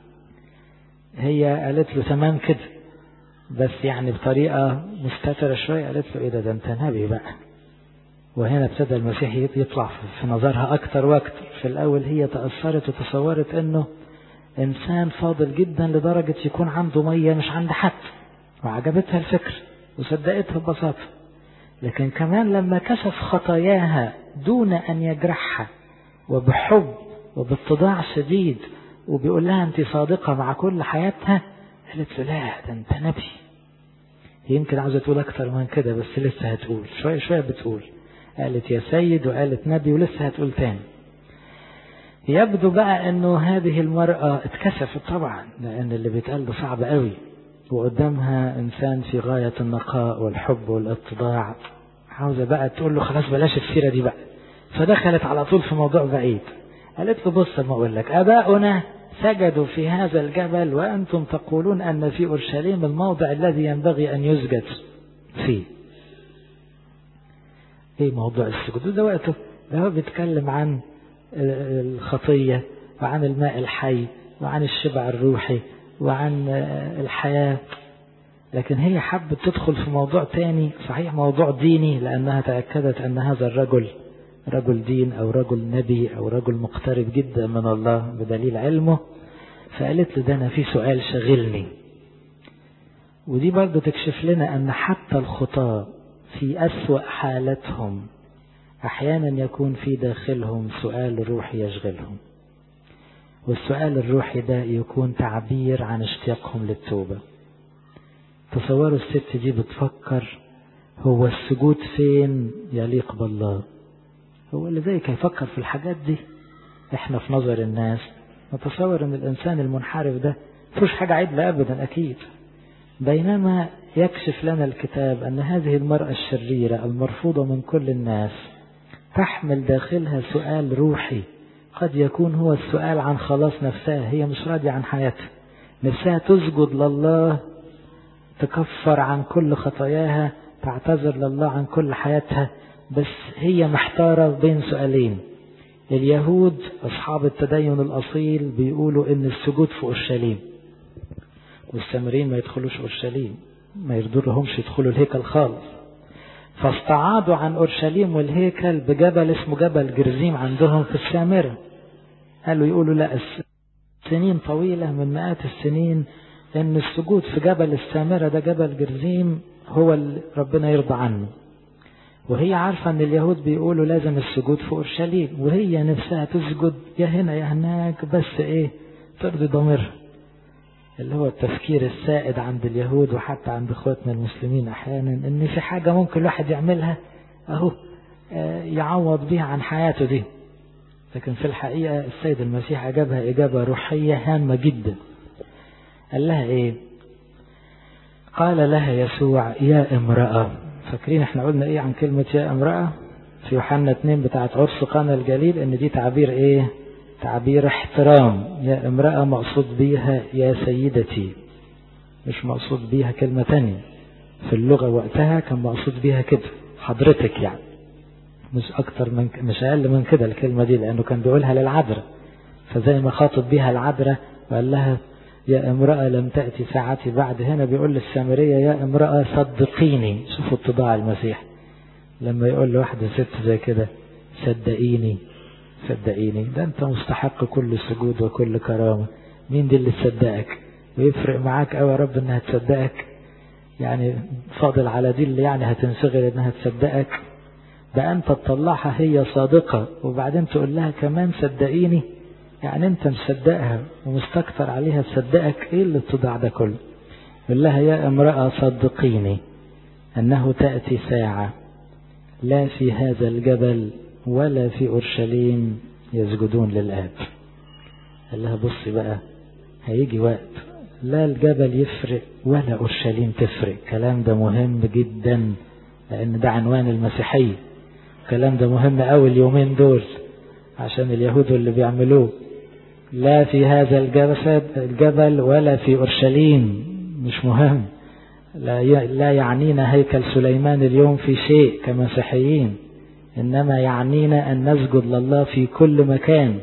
هي قالت له تمام كده بس يعني بطريقة مستترة شوية قالت له ايه ده ده انت نبي بقى وهنا ابتدى المسيح يطلع في نظرها اكتر واكتر في الاول هي تأثرت وتصورت انه انسان فاضل جدا لدرجة يكون عنده مية مش عند حد وعجبتها الفكر وصدقتها ببساطة لكن كمان لما كشف خطاياها دون ان يجرحها وبحب وباتضاع شديد وبيقول لها انت صادقة مع كل حياتها قالت له لا ده انت نبي هي يمكن عاوزة تقول اكتر من كده بس لسه هتقول شوية شوية بتقول قالت يا سيد وقالت نبي ولسه هتقول تاني يبدو بقى انه هذه المرأة اتكسفت طبعا لان اللي بيتقال ده صعب قوي وقدامها انسان في غاية النقاء والحب والاتضاع عاوزة بقى تقول له خلاص بلاش السيرة دي بقى فدخلت على طول في موضوع بعيد قالت له بص ما اقول لك اباؤنا سجدوا في هذا الجبل وأنتم تقولون أن في أورشليم الموضع الذي ينبغي أن يسجد فيه إيه موضوع السجود ده وقته ده هو بيتكلم عن الخطية وعن الماء الحي وعن الشبع الروحي وعن الحياة لكن هي حبت تدخل في موضوع تاني صحيح موضوع ديني لأنها تأكدت أن هذا الرجل رجل دين أو رجل نبي أو رجل مقترب جدا من الله بدليل علمه فقالت له ده أنا في سؤال شغلني ودي برضه تكشف لنا أن حتى الخطاة في أسوأ حالتهم أحيانا يكون في داخلهم سؤال روحي يشغلهم والسؤال الروحي ده يكون تعبير عن اشتياقهم للتوبة تصوروا الست دي بتفكر هو السجود فين يليق بالله هو اللي زيك هيفكر في الحاجات دي احنا في نظر الناس نتصور ان الانسان المنحرف ده مفيش حاجة عدلة ابدا اكيد بينما يكشف لنا الكتاب ان هذه المرأة الشريرة المرفوضة من كل الناس تحمل داخلها سؤال روحي قد يكون هو السؤال عن خلاص نفسها هي مش راضية عن حياتها نفسها تسجد لله تكفر عن كل خطاياها تعتذر لله عن كل حياتها بس هي محتارة بين سؤالين اليهود أصحاب التدين الأصيل بيقولوا إن السجود في أورشليم والسامريين ما يدخلوش أورشليم ما يرضوا يدخلوا الهيكل خالص فاستعاضوا عن أورشليم والهيكل بجبل اسمه جبل جرزيم عندهم في السامرة قالوا يقولوا لا سنين طويلة من مئات السنين ان السجود في جبل السامرة ده جبل جرزيم هو اللي ربنا يرضى عنه وهي عارفة ان اليهود بيقولوا لازم السجود في اورشليم وهي نفسها تسجد يا هنا يا هناك بس ايه ترضي ضميرها اللي هو التفكير السائد عند اليهود وحتى عند اخواتنا المسلمين احيانا ان في حاجة ممكن الواحد يعملها اهو يعوض بيها عن حياته دي لكن في الحقيقة السيد المسيح أجابها إجابة روحية هامة جدا قال لها إيه قال لها يسوع يا امرأة فاكرين احنا قلنا ايه عن كلمة يا امرأة في يوحنا 2 بتاعت عرس قانا الجليل ان دي تعبير ايه تعبير احترام يا امرأة مقصود بيها يا سيدتي مش مقصود بيها كلمة تانية في اللغة وقتها كان مقصود بيها كده حضرتك يعني مش اكتر من مش اقل من كده الكلمة دي لانه كان بيقولها للعذراء فزي ما خاطب بيها العذراء وقال لها يا امرأة لم تأتي ساعتي بعد هنا بيقول للسامرية يا امرأة صدقيني شوفوا اتضاع المسيح لما يقول لواحدة ست زي كده صدقيني صدقيني ده انت مستحق كل سجود وكل كرامة مين دي اللي تصدقك ويفرق معاك قوي يا رب انها تصدقك يعني فاضل على دي اللي يعني هتنشغل انها تصدقك بقى انت تطلعها هي صادقة وبعدين تقول لها كمان صدقيني يعني انت مصدقها ومستكتر عليها تصدقك ايه اللي اتضاع ده كله يقول لها يا امرأة صدقيني انه تأتي ساعة لا في هذا الجبل ولا في اورشليم يسجدون للآب قال لها بصي بقى هيجي وقت لا الجبل يفرق ولا اورشليم تفرق الكلام ده مهم جدا لان ده عنوان المسيحية الكلام ده مهم قوي اليومين دول عشان اليهود اللي بيعملوه لا في هذا الجسد الجبل ولا في أورشليم مش مهم لا لا يعنينا هيكل سليمان اليوم في شيء كمسيحيين إنما يعنينا أن نسجد لله في كل مكان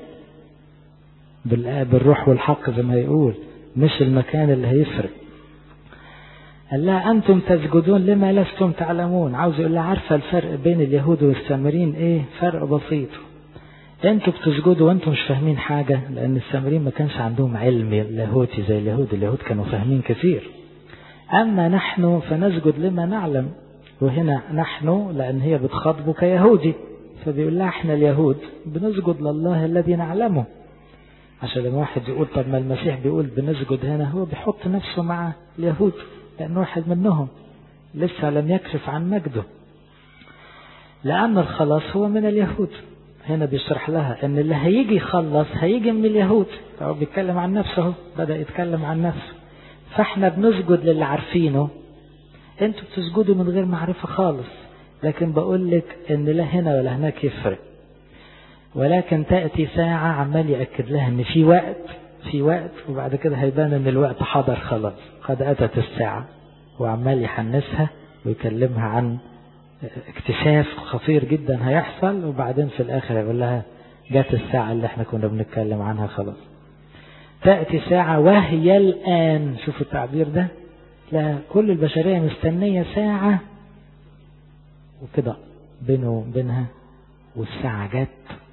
بالروح والحق زي ما يقول مش المكان اللي هيفرق قال لها أنتم تسجدون لما لستم تعلمون عاوز يقول لها عارفة الفرق بين اليهود والسامرين إيه فرق بسيط انتوا بتسجدوا وانتم مش فاهمين حاجة لأن السامرين ما كانش عندهم علم لاهوتي زي اليهود اليهود كانوا فاهمين كثير أما نحن فنسجد لما نعلم وهنا نحن لأن هي بتخاطبه كيهودي فبيقول لها احنا اليهود بنسجد لله الذي نعلمه عشان لما واحد يقول طب ما المسيح بيقول بنسجد هنا هو بيحط نفسه مع اليهود لأن واحد منهم لسه لم يكشف عن مجده لأن الخلاص هو من اليهود هنا بيشرح لها ان اللي هيجي يخلص هيجي من اليهود فهو بيتكلم عن نفسه بدأ يتكلم عن نفسه فاحنا بنسجد للي عارفينه انتوا بتسجدوا من غير معرفة خالص لكن بقول لك ان لا هنا ولا هناك يفرق ولكن تأتي ساعة عمال يأكد لها ان في وقت في وقت وبعد كده هيبان ان الوقت حضر خلاص قد أتت الساعة وعمال يحنسها ويكلمها عن اكتشاف خطير جدا هيحصل وبعدين في الآخر يقول لها جت الساعة اللي احنا كنا بنتكلم عنها خلاص تأتي ساعة وهي الآن شوفوا التعبير ده لا كل البشرية مستنية ساعة وكده بينه وبينها والساعة جت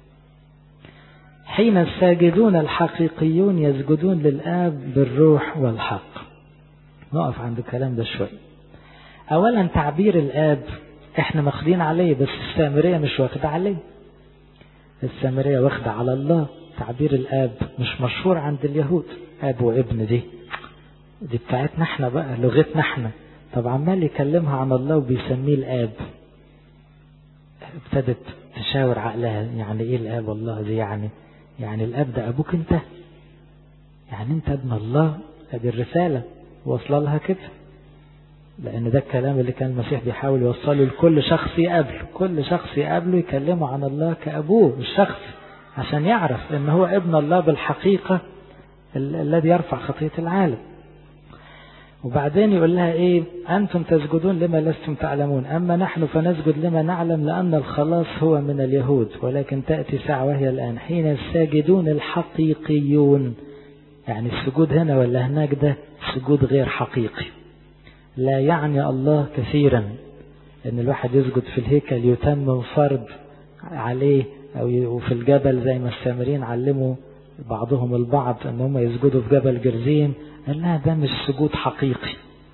حين الساجدون الحقيقيون يسجدون للآب بالروح والحق نقف عند الكلام ده شوي أولا تعبير الآب احنا ماخدين عليه بس السامرية مش واخدة عليه السامرية واخدة على الله تعبير الآب مش مشهور عند اليهود آب وابن دي دي بتاعتنا احنا بقى لغتنا احنا طب عمال يكلمها عن الله وبيسميه الآب ابتدت تشاور عقلها يعني ايه الآب والله دي يعني يعني الآب ده أبوك أنت يعني أنت ابن الله هذه الرسالة واصلة لها كده لأن ده الكلام اللي كان المسيح بيحاول يوصله لكل شخص يقابله كل شخص يقابله يكلمه عن الله كأبوه الشخص عشان يعرف أن هو ابن الله بالحقيقة الذي يرفع خطية العالم وبعدين يقول لها ايه انتم تسجدون لما لستم تعلمون اما نحن فنسجد لما نعلم لان الخلاص هو من اليهود ولكن تأتي ساعة وهي الان حين الساجدون الحقيقيون يعني السجود هنا ولا هناك ده سجود غير حقيقي لا يعني الله كثيرا ان الواحد يسجد في الهيكل يتمم فرض عليه او في الجبل زي ما السامرين علموا بعضهم البعض ان هم يسجدوا في جبل جرزيم قال لها ده مش سجود حقيقي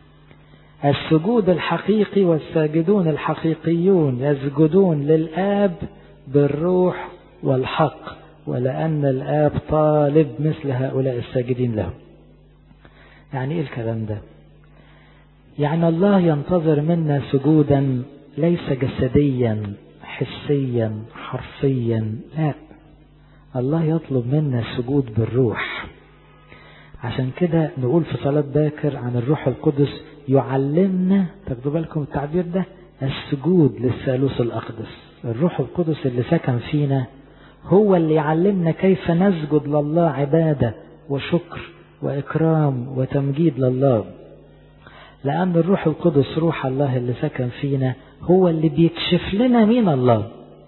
السجود الحقيقي والساجدون الحقيقيون يسجدون للآب بالروح والحق ولأن الآب طالب مثل هؤلاء الساجدين له يعني ايه الكلام ده يعني الله ينتظر منا سجودا ليس جسديا حسيا حرفيا لا الله يطلب منا السجود بالروح عشان كده نقول في صلاة باكر عن الروح القدس يعلمنا تاخدوا بالكم التعبير ده السجود للثالوث الأقدس الروح القدس اللي سكن فينا هو اللي يعلمنا كيف نسجد لله عبادة وشكر وإكرام وتمجيد لله لأن الروح القدس روح الله اللي سكن فينا هو اللي بيكشف لنا مين الله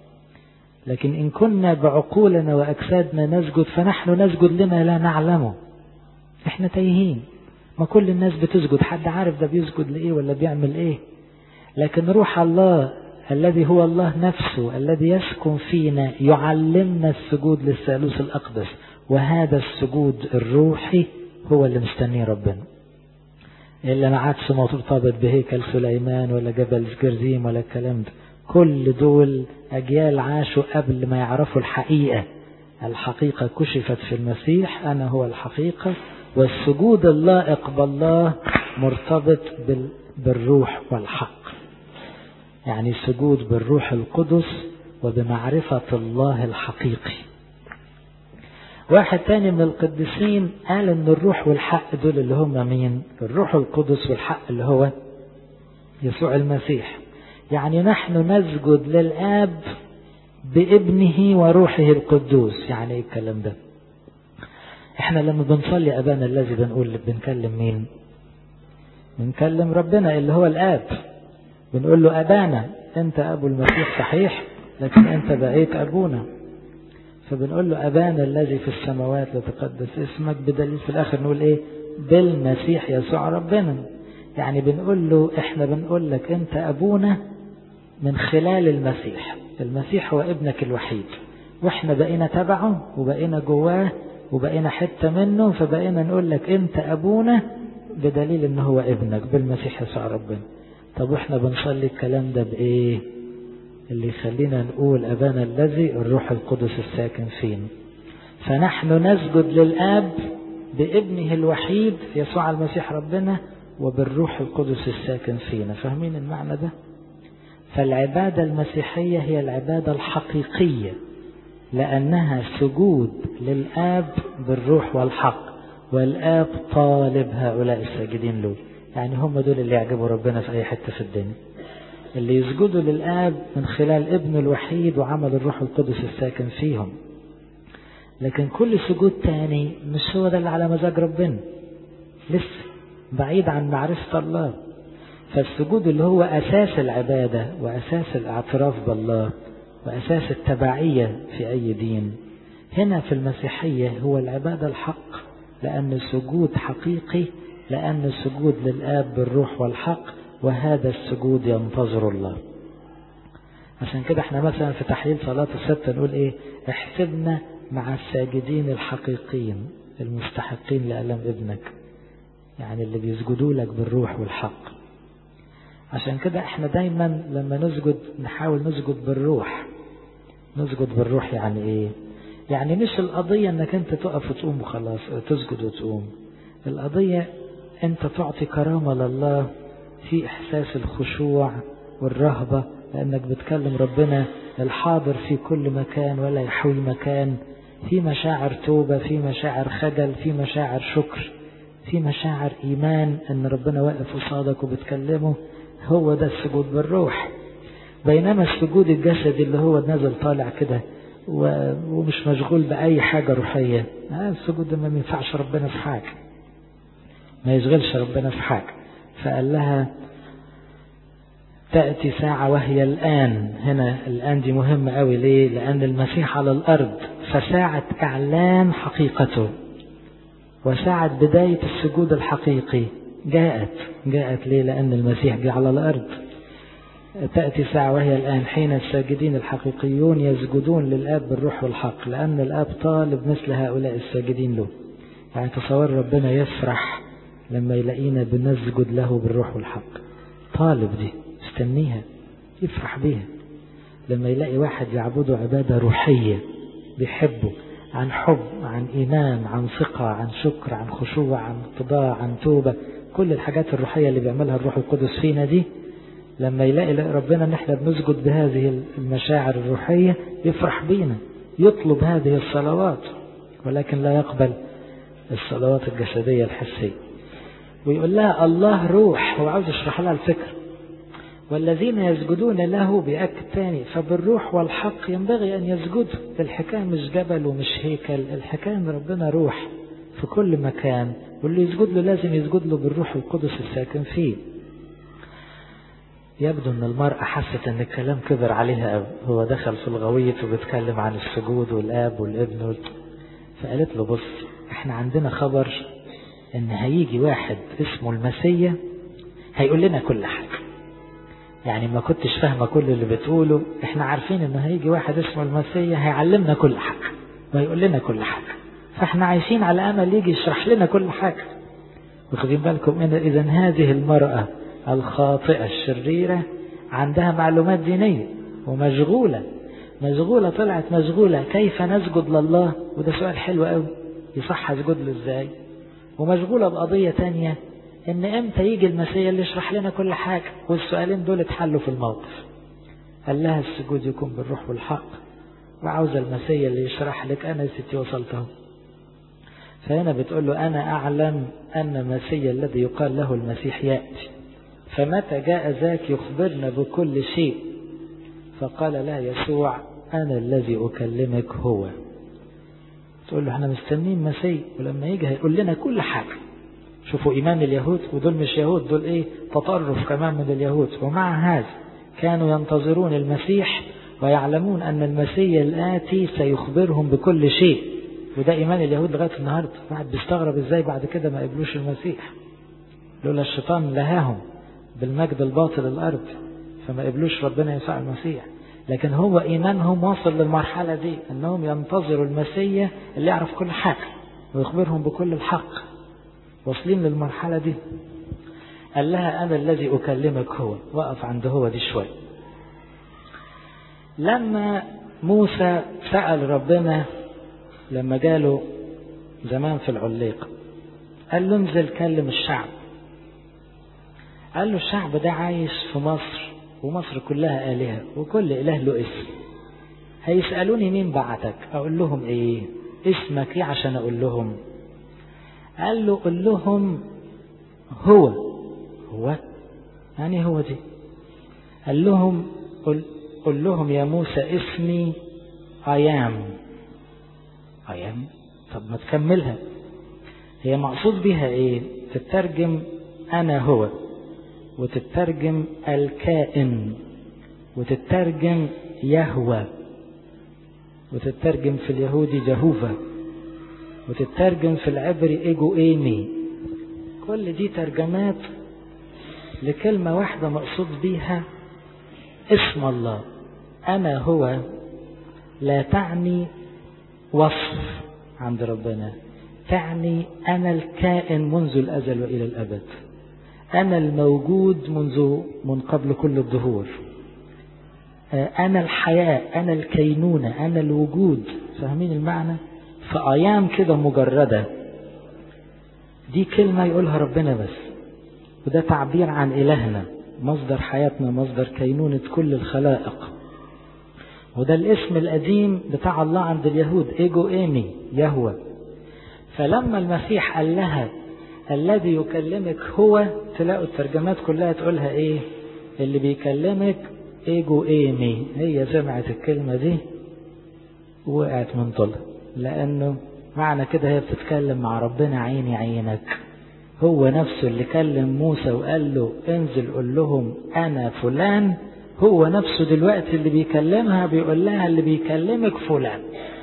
لكن إن كنا بعقولنا وأجسادنا نسجد فنحن نسجد لما لا نعلمه احنا تايهين ما كل الناس بتسجد حد عارف ده بيسجد لإيه ولا بيعمل إيه لكن روح الله الذي هو الله نفسه الذي يسكن فينا يعلمنا السجود للثالوث الأقدس وهذا السجود الروحي هو اللي مستنيه ربنا إلا ما عادش مرتبط بهيكل سليمان ولا جبل جرزيم ولا الكلام ده كل دول أجيال عاشوا قبل ما يعرفوا الحقيقة الحقيقة كشفت في المسيح أنا هو الحقيقة والسجود اللائق بالله مرتبط بالروح والحق يعني سجود بالروح القدس وبمعرفة الله الحقيقي واحد تاني من القديسين قال ان الروح والحق دول اللي هم مين الروح القدس والحق اللي هو يسوع المسيح يعني نحن نسجد للآب بابنه وروحه القدوس يعني ايه الكلام ده احنا لما بنصلي ابانا الذي بنقول بنكلم مين بنكلم ربنا اللي هو الاب بنقول له ابانا انت ابو المسيح صحيح لكن انت بقيت ابونا فبنقول له ابانا الذي في السماوات لتقدس اسمك بدليل في الاخر نقول ايه بالمسيح يسوع ربنا يعني بنقول له احنا بنقول لك انت ابونا من خلال المسيح المسيح هو ابنك الوحيد واحنا بقينا تبعه وبقينا جواه وبقينا حتة منه فبقينا نقول لك انت ابونا بدليل ان هو ابنك بالمسيح يسوع ربنا طب واحنا بنصلي الكلام ده بايه اللي يخلينا نقول ابانا الذي الروح القدس الساكن فينا فنحن نسجد للاب بابنه الوحيد يسوع المسيح ربنا وبالروح القدس الساكن فينا فاهمين المعنى ده فالعبادة المسيحية هي العبادة الحقيقية لأنها سجود للآب بالروح والحق والآب طالب هؤلاء الساجدين له يعني هم دول اللي يعجبوا ربنا في أي حتة في الدنيا اللي يسجدوا للآب من خلال ابنه الوحيد وعمل الروح القدس الساكن فيهم لكن كل سجود تاني مش هو ده اللي على مزاج ربنا لسه بعيد عن معرفة الله فالسجود اللي هو أساس العبادة وأساس الاعتراف بالله وأساس التبعية في أي دين هنا في المسيحية هو العبادة الحق لأن السجود حقيقي لأن السجود للآب بالروح والحق وهذا السجود ينتظر الله عشان كده احنا مثلا في تحليل صلاة الستة نقول ايه احسبنا مع الساجدين الحقيقيين المستحقين لألم ابنك يعني اللي بيسجدوا لك بالروح والحق عشان كده احنا دايما لما نسجد نحاول نسجد بالروح نسجد بالروح يعني ايه يعني مش القضية انك انت تقف وتقوم وخلاص تسجد وتقوم القضية انت تعطي كرامة لله في احساس الخشوع والرهبة لانك بتكلم ربنا الحاضر في كل مكان ولا يحوي مكان في مشاعر توبة في مشاعر خجل في مشاعر شكر في مشاعر إيمان أن ربنا واقف قصادك وبتكلمه هو ده السجود بالروح بينما السجود الجسدي اللي هو نازل طالع كده ومش مشغول بأي حاجة روحية السجود ده ما ينفعش ربنا في حاجة ما يشغلش ربنا في حاجة فقال لها تأتي ساعة وهي الآن هنا الآن دي مهمة قوي ليه لأن المسيح على الأرض فساعة إعلان حقيقته وساعة بداية السجود الحقيقي جاءت جاءت ليه لأن المسيح جاء على الأرض تأتي ساعة وهي الآن حين الساجدين الحقيقيون يسجدون للآب بالروح والحق لأن الآب طالب مثل هؤلاء الساجدين له يعني تصور ربنا يفرح لما يلاقينا بنسجد له بالروح والحق طالب دي استنيها يفرح بيها لما يلاقي واحد يعبده عبادة روحية بيحبه عن حب عن إيمان عن ثقة عن شكر عن خشوع عن اتضاع عن توبة كل الحاجات الروحية اللي بيعملها الروح القدس فينا دي لما يلاقي ربنا ان احنا بنسجد بهذه المشاعر الروحية يفرح بينا يطلب هذه الصلوات ولكن لا يقبل الصلوات الجسدية الحسية ويقول لها الله روح هو عاوز يشرح لها الفكر والذين يسجدون له بأكد تاني فبالروح والحق ينبغي أن يسجدوا الحكاية مش جبل ومش هيكل الحكاية أن ربنا روح في كل مكان واللي يسجد له لازم يسجد له بالروح القدس الساكن فيه يبدو ان المرأة حست ان الكلام كبر عليها قوي هو دخل في الغويط وبيتكلم عن السجود والاب والابن فقالت له بص احنا عندنا خبر ان هيجي واحد اسمه المسيا هيقول لنا كل حاجة يعني ما كنتش فاهمة كل اللي بتقوله احنا عارفين ان هيجي واحد اسمه المسيا هيعلمنا كل حاجة وهيقول لنا كل حاجة فاحنا عايشين على امل يجي يشرح لنا كل حاجة واخدين بالكم ان اذا هذه المرأة الخاطئة الشريرة عندها معلومات دينية ومشغولة مشغولة طلعت مشغولة كيف نسجد لله وده سؤال حلو قوي يصح اسجد له ازاي ومشغولة بقضية تانية ان امتى يجي المسيح اللي يشرح لنا كل حاجة والسؤالين دول اتحلوا في الموقف قال لها السجود يكون بالروح والحق وعاوز المسيح اللي يشرح لك انا ستي وصلته فهنا بتقول له انا اعلم ان المسيح الذي يقال له المسيح يأتي فمتى جاء ذاك يخبرنا بكل شيء فقال لا يسوع أنا الذي أكلمك هو تقول له احنا مستنين مسيح ولما يجي هيقول لنا كل حاجة شوفوا إيمان اليهود ودول مش يهود دول إيه تطرف كمان من اليهود ومع هذا كانوا ينتظرون المسيح ويعلمون أن المسيح الآتي سيخبرهم بكل شيء وده إيمان اليهود لغاية النهاردة واحد بيستغرب إزاي بعد كده ما قبلوش المسيح لولا الشيطان لهاهم بالمجد الباطل الأرض فما قبلوش ربنا يسوع المسيح لكن هو إيمانهم واصل للمرحلة دي أنهم ينتظروا المسيح اللي يعرف كل حاجة ويخبرهم بكل الحق واصلين للمرحلة دي قال لها أنا الذي أكلمك هو وقف عند هو دي شوي لما موسى سأل ربنا لما جاله زمان في العليق قال له انزل كلم الشعب قال له الشعب ده عايش في مصر ومصر كلها آلهة وكل إله له اسم هيسألوني مين بعتك أقول لهم إيه اسمك إيه عشان أقول لهم قال له قل لهم هو هو يعني هو دي قال لهم قل, قل لهم يا موسى اسمي أيام أيام طب ما تكملها هي مقصود بها ايه تترجم أنا هو وتترجم الكائن وتترجم يهوى وتترجم في اليهودي جهوفة وتترجم في العبري ايجو ايمي كل دي ترجمات لكلمة واحدة مقصود بيها اسم الله أنا هو لا تعني وصف عند ربنا تعني أنا الكائن منذ الأزل وإلى الأبد أنا الموجود منذ من قبل كل الدهور أنا الحياة أنا الكينونة أنا الوجود فاهمين المعنى فأيام كده مجردة دي كلمة يقولها ربنا بس وده تعبير عن إلهنا مصدر حياتنا مصدر كينونة كل الخلائق وده الاسم القديم بتاع الله عند اليهود ايجو ايمي يهوى فلما المسيح قال لها الذي يكلمك هو تلاقوا الترجمات كلها تقولها ايه اللي بيكلمك ايجو ايمي هي سمعت الكلمة دي وقعت من طولها لانه معنى كده هي بتتكلم مع ربنا عيني عينك هو نفسه اللي كلم موسى وقال له انزل قول لهم انا فلان هو نفسه دلوقتي اللي بيكلمها بيقول لها اللي بيكلمك فلان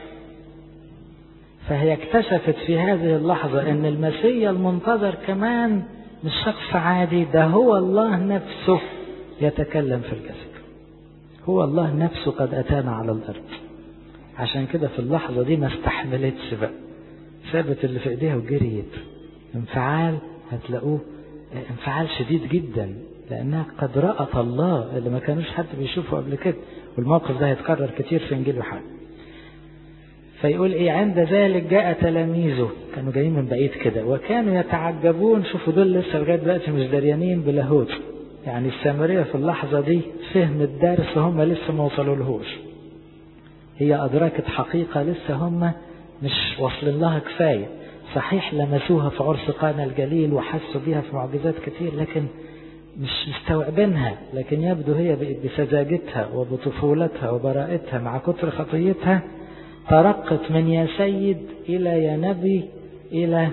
فهي اكتشفت في هذه اللحظة ان المسيح المنتظر كمان مش شخص عادي ده هو الله نفسه يتكلم في الجسد هو الله نفسه قد اتانا على الارض عشان كده في اللحظة دي ما استحملتش بقى سابت اللي في ايديها وجريت انفعال هتلاقوه انفعال شديد جدا لأنها قد رأت الله اللي ما كانوش حد بيشوفه قبل كده والموقف ده هيتكرر كتير في إنجيل يوحنا فيقول إيه عند ذلك جاء تلاميذه كانوا جايين من بعيد كده وكانوا يتعجبون شوفوا دول لسه لغاية دلوقتي مش دريانين بلاهوت يعني السامرية في اللحظة دي فهم الدرس هم لسه ما وصلوا لهوش هي أدركت حقيقة لسه هم مش واصلين لها كفاية صحيح لمسوها في عرس قانا الجليل وحسوا بيها في معجزات كتير لكن مش مستوعبينها لكن يبدو هي بسذاجتها وبطفولتها وبراءتها مع كتر خطيتها ترقت من يا سيد إلى يا نبي إلى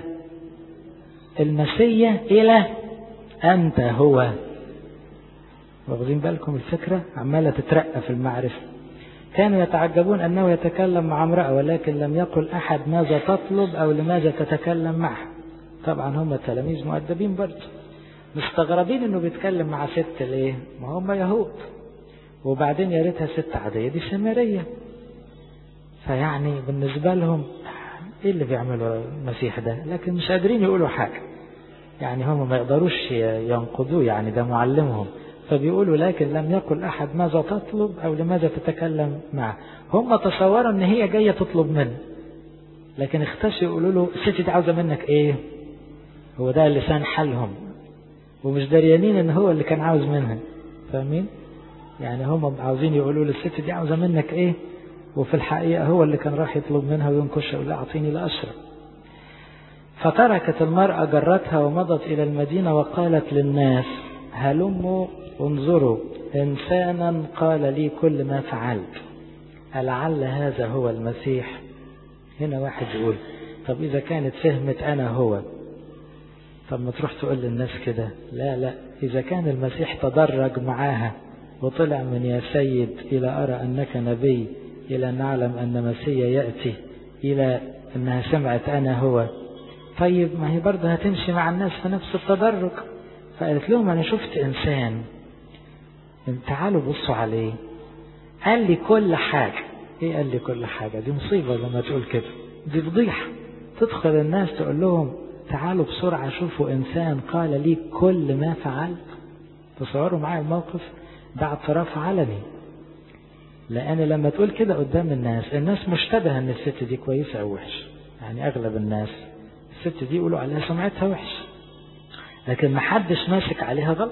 المسيح إلى أنت هو واخدين بالكم الفكرة عمالة تترقى في المعرفة كانوا يتعجبون أنه يتكلم مع امرأة ولكن لم يقل أحد ماذا تطلب أو لماذا تتكلم معه طبعا هم تلاميذ مؤدبين برضه مستغربين انه بيتكلم مع ست ليه ما هم يهود وبعدين يا ريتها ست عادية دي سامرية فيعني بالنسبة لهم ايه اللي بيعملوا المسيح ده لكن مش قادرين يقولوا حاجة يعني هم ما يقدروش ينقضوه يعني ده معلمهم فبيقولوا لكن لم يقل أحد ماذا تطلب أو لماذا تتكلم معه هم تصوروا ان هي جاية تطلب منه لكن اختشوا يقولوا له الست دي عاوزة منك ايه هو ده لسان حالهم ومش دريانين ان هو اللي كان عاوز منها فاهمين يعني هم عاوزين يقولوا للست دي عاوزه منك ايه وفي الحقيقه هو اللي كان راح يطلب منها وينكش يقول اعطيني لاشرب فتركت المرأة جرتها ومضت إلى المدينة وقالت للناس هلموا انظروا إنسانا قال لي كل ما فعلت ألعل هذا هو المسيح هنا واحد يقول طب إذا كانت فهمت أنا هو طب ما تروح تقول للناس كده لا لا إذا كان المسيح تدرج معاها وطلع من يا سيد إلى أرى أنك نبي إلى أن نعلم أن مسيا يأتي إلى أنها سمعت أنا هو طيب ما هي برضه هتمشي مع الناس في نفس التدرج فقالت لهم أنا شفت إنسان تعالوا بصوا عليه قال لي كل حاجة إيه قال لي كل حاجة دي مصيبة لما تقول كده دي فضيحة تدخل الناس تقول لهم تعالوا بسرعة شوفوا إنسان قال لي كل ما فعلت تصوروا معايا الموقف ده اعتراف علني لأن لما تقول كده قدام الناس الناس مشتبهة إن الست دي كويسة أو وحش يعني أغلب الناس الست دي يقولوا عليها سمعتها وحش لكن محدش ماسك عليها غلط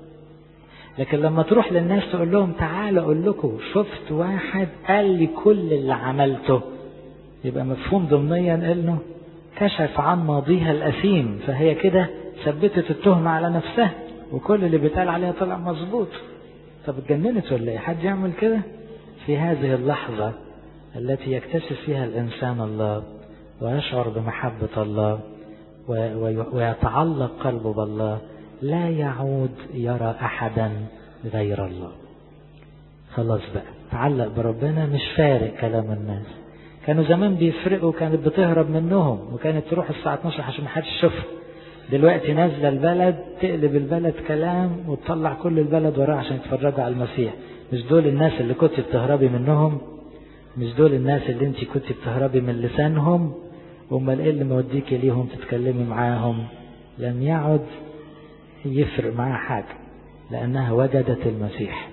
لكن لما تروح للناس تقول لهم تعالوا أقول لكم شفت واحد قال لي كل اللي عملته يبقى مفهوم ضمنيا إنه كشف عن ماضيها الأثيم فهي كده ثبتت التهمة على نفسها وكل اللي بيتقال عليها طلع مظبوط طب اتجننت ولا ايه حد يعمل كده في هذه اللحظة التي يكتشف فيها الإنسان الله ويشعر بمحبة الله ويتعلق قلبه بالله لا يعود يرى أحدا غير الله خلاص بقى متعلق بربنا مش فارق كلام الناس كانوا زمان بيفرقوا كانت بتهرب منهم وكانت تروح الساعة 12 عشان ما حدش يشوفها دلوقتي نازلة البلد تقلب البلد كلام وتطلع كل البلد وراها عشان يتفرجوا على المسيح مش دول الناس اللي كنت بتهربي منهم مش دول الناس اللي انت كنت بتهربي من لسانهم امال ايه اللي موديكي ليهم تتكلمي معاهم لم يعد يفرق معاها حاجة لأنها وجدت المسيح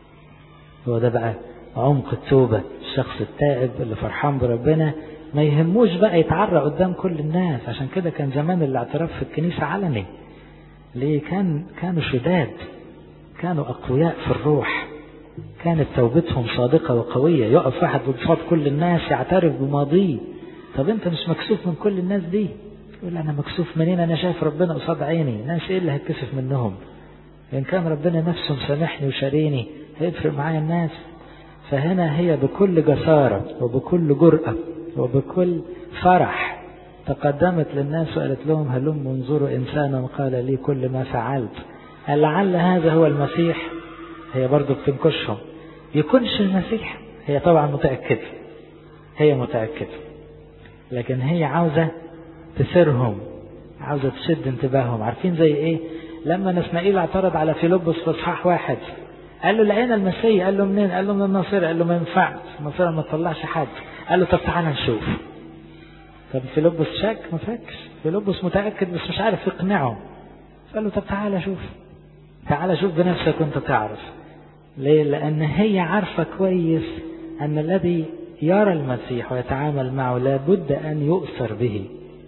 هو ده بقى عمق التوبة الشخص التائب اللي فرحان بربنا ما يهموش بقى يتعرى قدام كل الناس عشان كده كان زمان الاعتراف في الكنيسة علني ليه كان كانوا شداد كانوا أقوياء في الروح كانت توبتهم صادقة وقوية يقف واحد قصاد كل الناس يعترف بماضيه طب انت مش مكسوف من كل الناس دي يقول انا مكسوف منين انا شايف ربنا قصاد عيني ناس ايه اللي هتكسف منهم ان كان ربنا نفسه مسامحني وشاريني هيفرق معايا الناس فهنا هي بكل جسارة وبكل جرأة وبكل فرح تقدمت للناس وقالت لهم هلم انظروا إنسانا قال لي كل ما فعلت لعل هذا هو المسيح هي برضو بتنكشهم يكونش المسيح هي طبعا متأكدة هي متأكدة لكن هي عاوزة تسرهم عاوزة تشد انتباههم عارفين زي ايه لما نسمائيل اعترض على فيلبس في اصحاح واحد قال له لقينا المسيح قال له منين قال له من الناصرة قال له ما ينفعش الناصرة ما تطلعش حد قال له طب تعالى نشوف طب فيلبس شك ما فاكش فيلبس متأكد بس مش عارف يقنعه قال له طب تعالى شوف تعالى شوف بنفسك وانت تعرف ليه لأن هي عارفة كويس أن الذي يرى المسيح ويتعامل معه لابد أن يؤثر به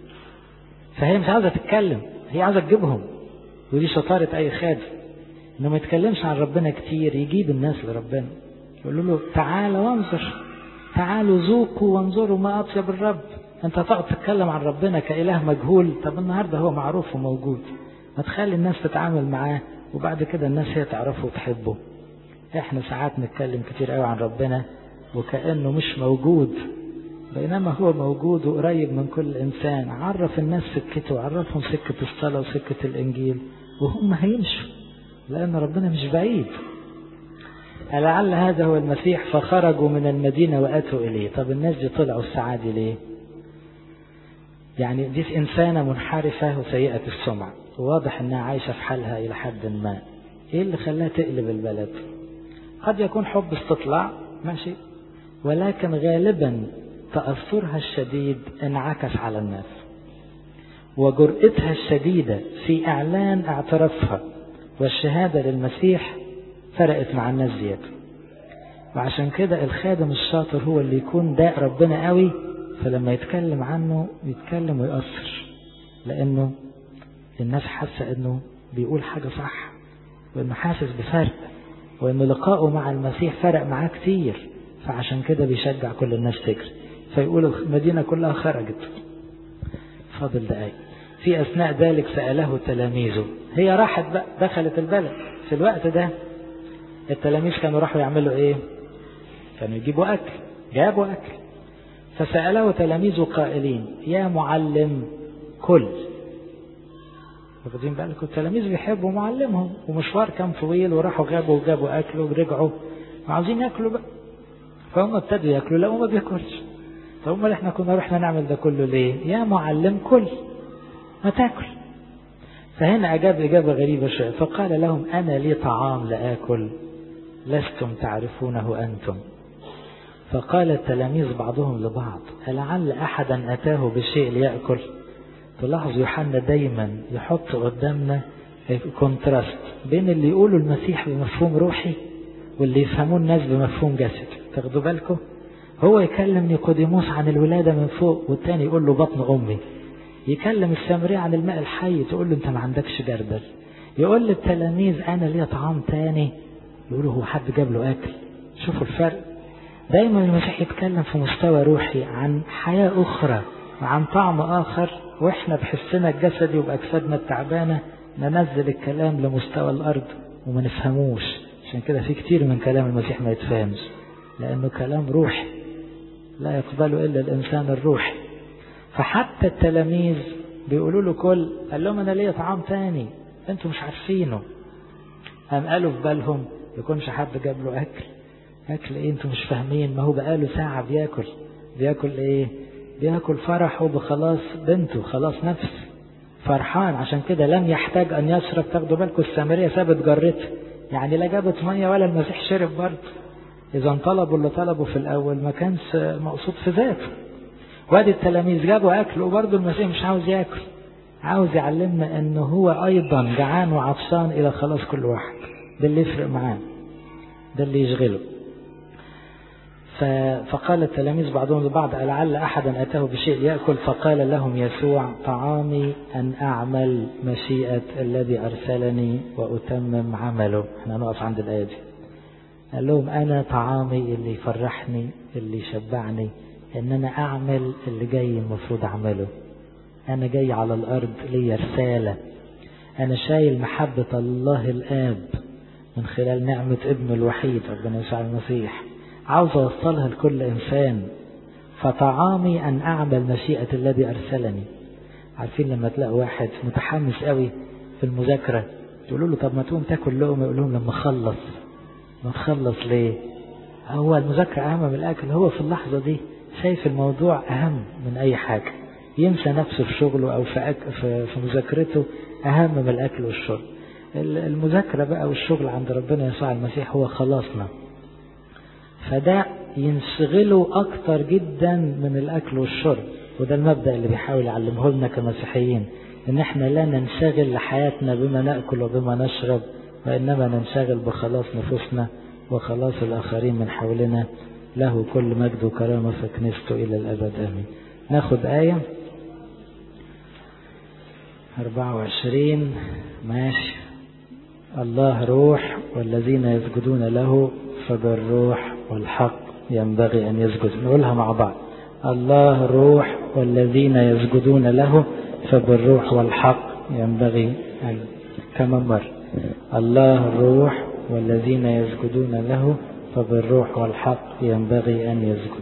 فهي مش عاوزة تتكلم هي عاوزة تجيبهم ودي شطارة أي خادم إنه ما يتكلمش عن ربنا كتير يجيب الناس لربنا يقول له تعالى وانظر تعالوا ذوقوا وانظروا ما أطيب الرب أنت تقعد تتكلم عن ربنا كإله مجهول طب النهاردة هو معروف وموجود ما تخلي الناس تتعامل معاه وبعد كده الناس هي تعرفه وتحبه احنا ساعات نتكلم كتير قوي عن ربنا وكأنه مش موجود بينما هو موجود وقريب من كل إنسان عرف الناس سكته وعرفهم سكة الصلاة وسكة الإنجيل وهم هيمشوا لأن ربنا مش بعيد لعل هذا هو المسيح فخرجوا من المدينة وأتوا إليه طب الناس دي طلعوا السعادة ليه يعني دي إنسانة منحرفة وسيئة السمعة وواضح أنها عايشة في حالها إلى حد ما إيه اللي خلاها تقلب البلد قد يكون حب استطلاع ماشي ولكن غالبا تأثرها الشديد انعكس على الناس وجرأتها الشديدة في إعلان اعترافها والشهادة للمسيح فرقت مع الناس زيادة وعشان كده الخادم الشاطر هو اللي يكون داء ربنا قوي فلما يتكلم عنه يتكلم ويأثر لأنه الناس حاسة أنه بيقول حاجة صح وأنه حاسس بفرق وأنه لقائه مع المسيح فرق معاه كتير فعشان كده بيشجع كل الناس تجري فيقول المدينة كلها خرجت فاضل دقايق في أثناء ذلك سأله تلاميذه هي راحت بقى دخلت البلد في الوقت ده التلاميذ كانوا راحوا يعملوا ايه كانوا يجيبوا أكل جابوا أكل فسأله تلاميذه قائلين يا معلم كل واخدين بالكم التلاميذ بيحبوا معلمهم ومشوار كان طويل وراحوا غابوا وجابوا أكل ورجعوا عاوزين ياكلوا بقى فهم ابتدوا ياكلوا لا ما بياكلش طب امال احنا كنا رحنا نعمل ده كله ليه يا معلم كل ما تاكل فهنا أجاب إجابة غريبة شوية فقال لهم أنا لي طعام لآكل لستم تعرفونه أنتم فقال التلاميذ بعضهم لبعض ألعل أحدا أتاه بشيء ليأكل تلاحظ يوحنا دايما يحط قدامنا كونتراست بين اللي يقولوا المسيح بمفهوم روحي واللي يفهموه الناس بمفهوم جسد تاخدوا بالكم هو يكلم نيقوديموس عن الولادة من فوق والتاني يقول له بطن أمي يكلم السامرية عن الماء الحي تقول له انت ما عندكش جردل يقول للتلاميذ انا ليا طعام تاني يقولوا هو حد جاب له اكل شوفوا الفرق دايما المسيح يتكلم في مستوى روحي عن حياة اخرى وعن طعم اخر واحنا بحسنا الجسدي وباجسادنا التعبانة ننزل الكلام لمستوى الارض وما نفهموش عشان كده في كتير من كلام المسيح ما يتفهمش لانه كلام روحي لا يقبله الا الانسان الروحي فحتى التلاميذ بيقولوا له كل قال لهم انا ليا طعام تاني انتوا مش عارفينه قام قالوا في بالهم يكونش حد جاب له اكل أكل إيه أنتوا مش فاهمين ما هو بقاله ساعة بياكل بياكل إيه بياكل فرحه بخلاص بنته خلاص نفس فرحان عشان كده لم يحتاج أن يشرب تاخدوا بالكم السامرية سابت جرته يعني لا جابت مية ولا المسيح شرب برضه إذا طلبوا اللي طلبوا في الأول ما كانش مقصود في ذاته وادي التلاميذ جابوا أكل وبرضه المسيح مش عاوز ياكل عاوز يعلمنا أن هو أيضا جعان وعطشان إلى خلاص كل واحد ده اللي يفرق معاه ده اللي يشغله فقال التلاميذ بعضهم لبعض لعل أحدا أتاه بشيء يأكل فقال لهم يسوع طعامي أن أعمل مشيئة الذي أرسلني وأتمم عمله احنا نقف عند الآية دي قال لهم أنا طعامي اللي يفرحني اللي يشبعني إن أنا أعمل اللي جاي المفروض أعمله أنا جاي على الأرض لي رسالة أنا شايل محبة الله الآب من خلال نعمة ابنه الوحيد ربنا يسوع المسيح عاوز أوصلها لكل إنسان فطعامي أن أعمل مشيئة الذي أرسلني عارفين لما تلاقوا واحد متحمس قوي في المذاكرة تقولوا له طب ما تقوم تاكل لقمة يقول لهم لما أخلص ما تخلص ليه هو المذاكرة أهم من الأكل هو في اللحظة دي شايف الموضوع أهم من أي حاجة ينسى نفسه في شغله أو في, أك... في... في مذاكرته أهم من الأكل والشرب المذاكرة بقى والشغل عند ربنا يسوع المسيح هو خلاصنا فده ينشغله أكتر جدا من الأكل والشرب وده المبدأ اللي بيحاول يعلمه لنا كمسيحيين إن إحنا لا ننشغل لحياتنا بما نأكل وبما نشرب وإنما ننشغل بخلاص نفوسنا وخلاص الآخرين من حولنا له كل مجد وكرامة في كنيسته إلى الأبد آمين ناخد آية 24 ماشي الله روح والذين يسجدون له فبالروح والحق ينبغي أن يسجد نقولها مع بعض الله روح والذين يسجدون له فبالروح والحق ينبغي أن كما مر الله الروح والذين يسجدون له فبالروح والحق ينبغي أن يسجد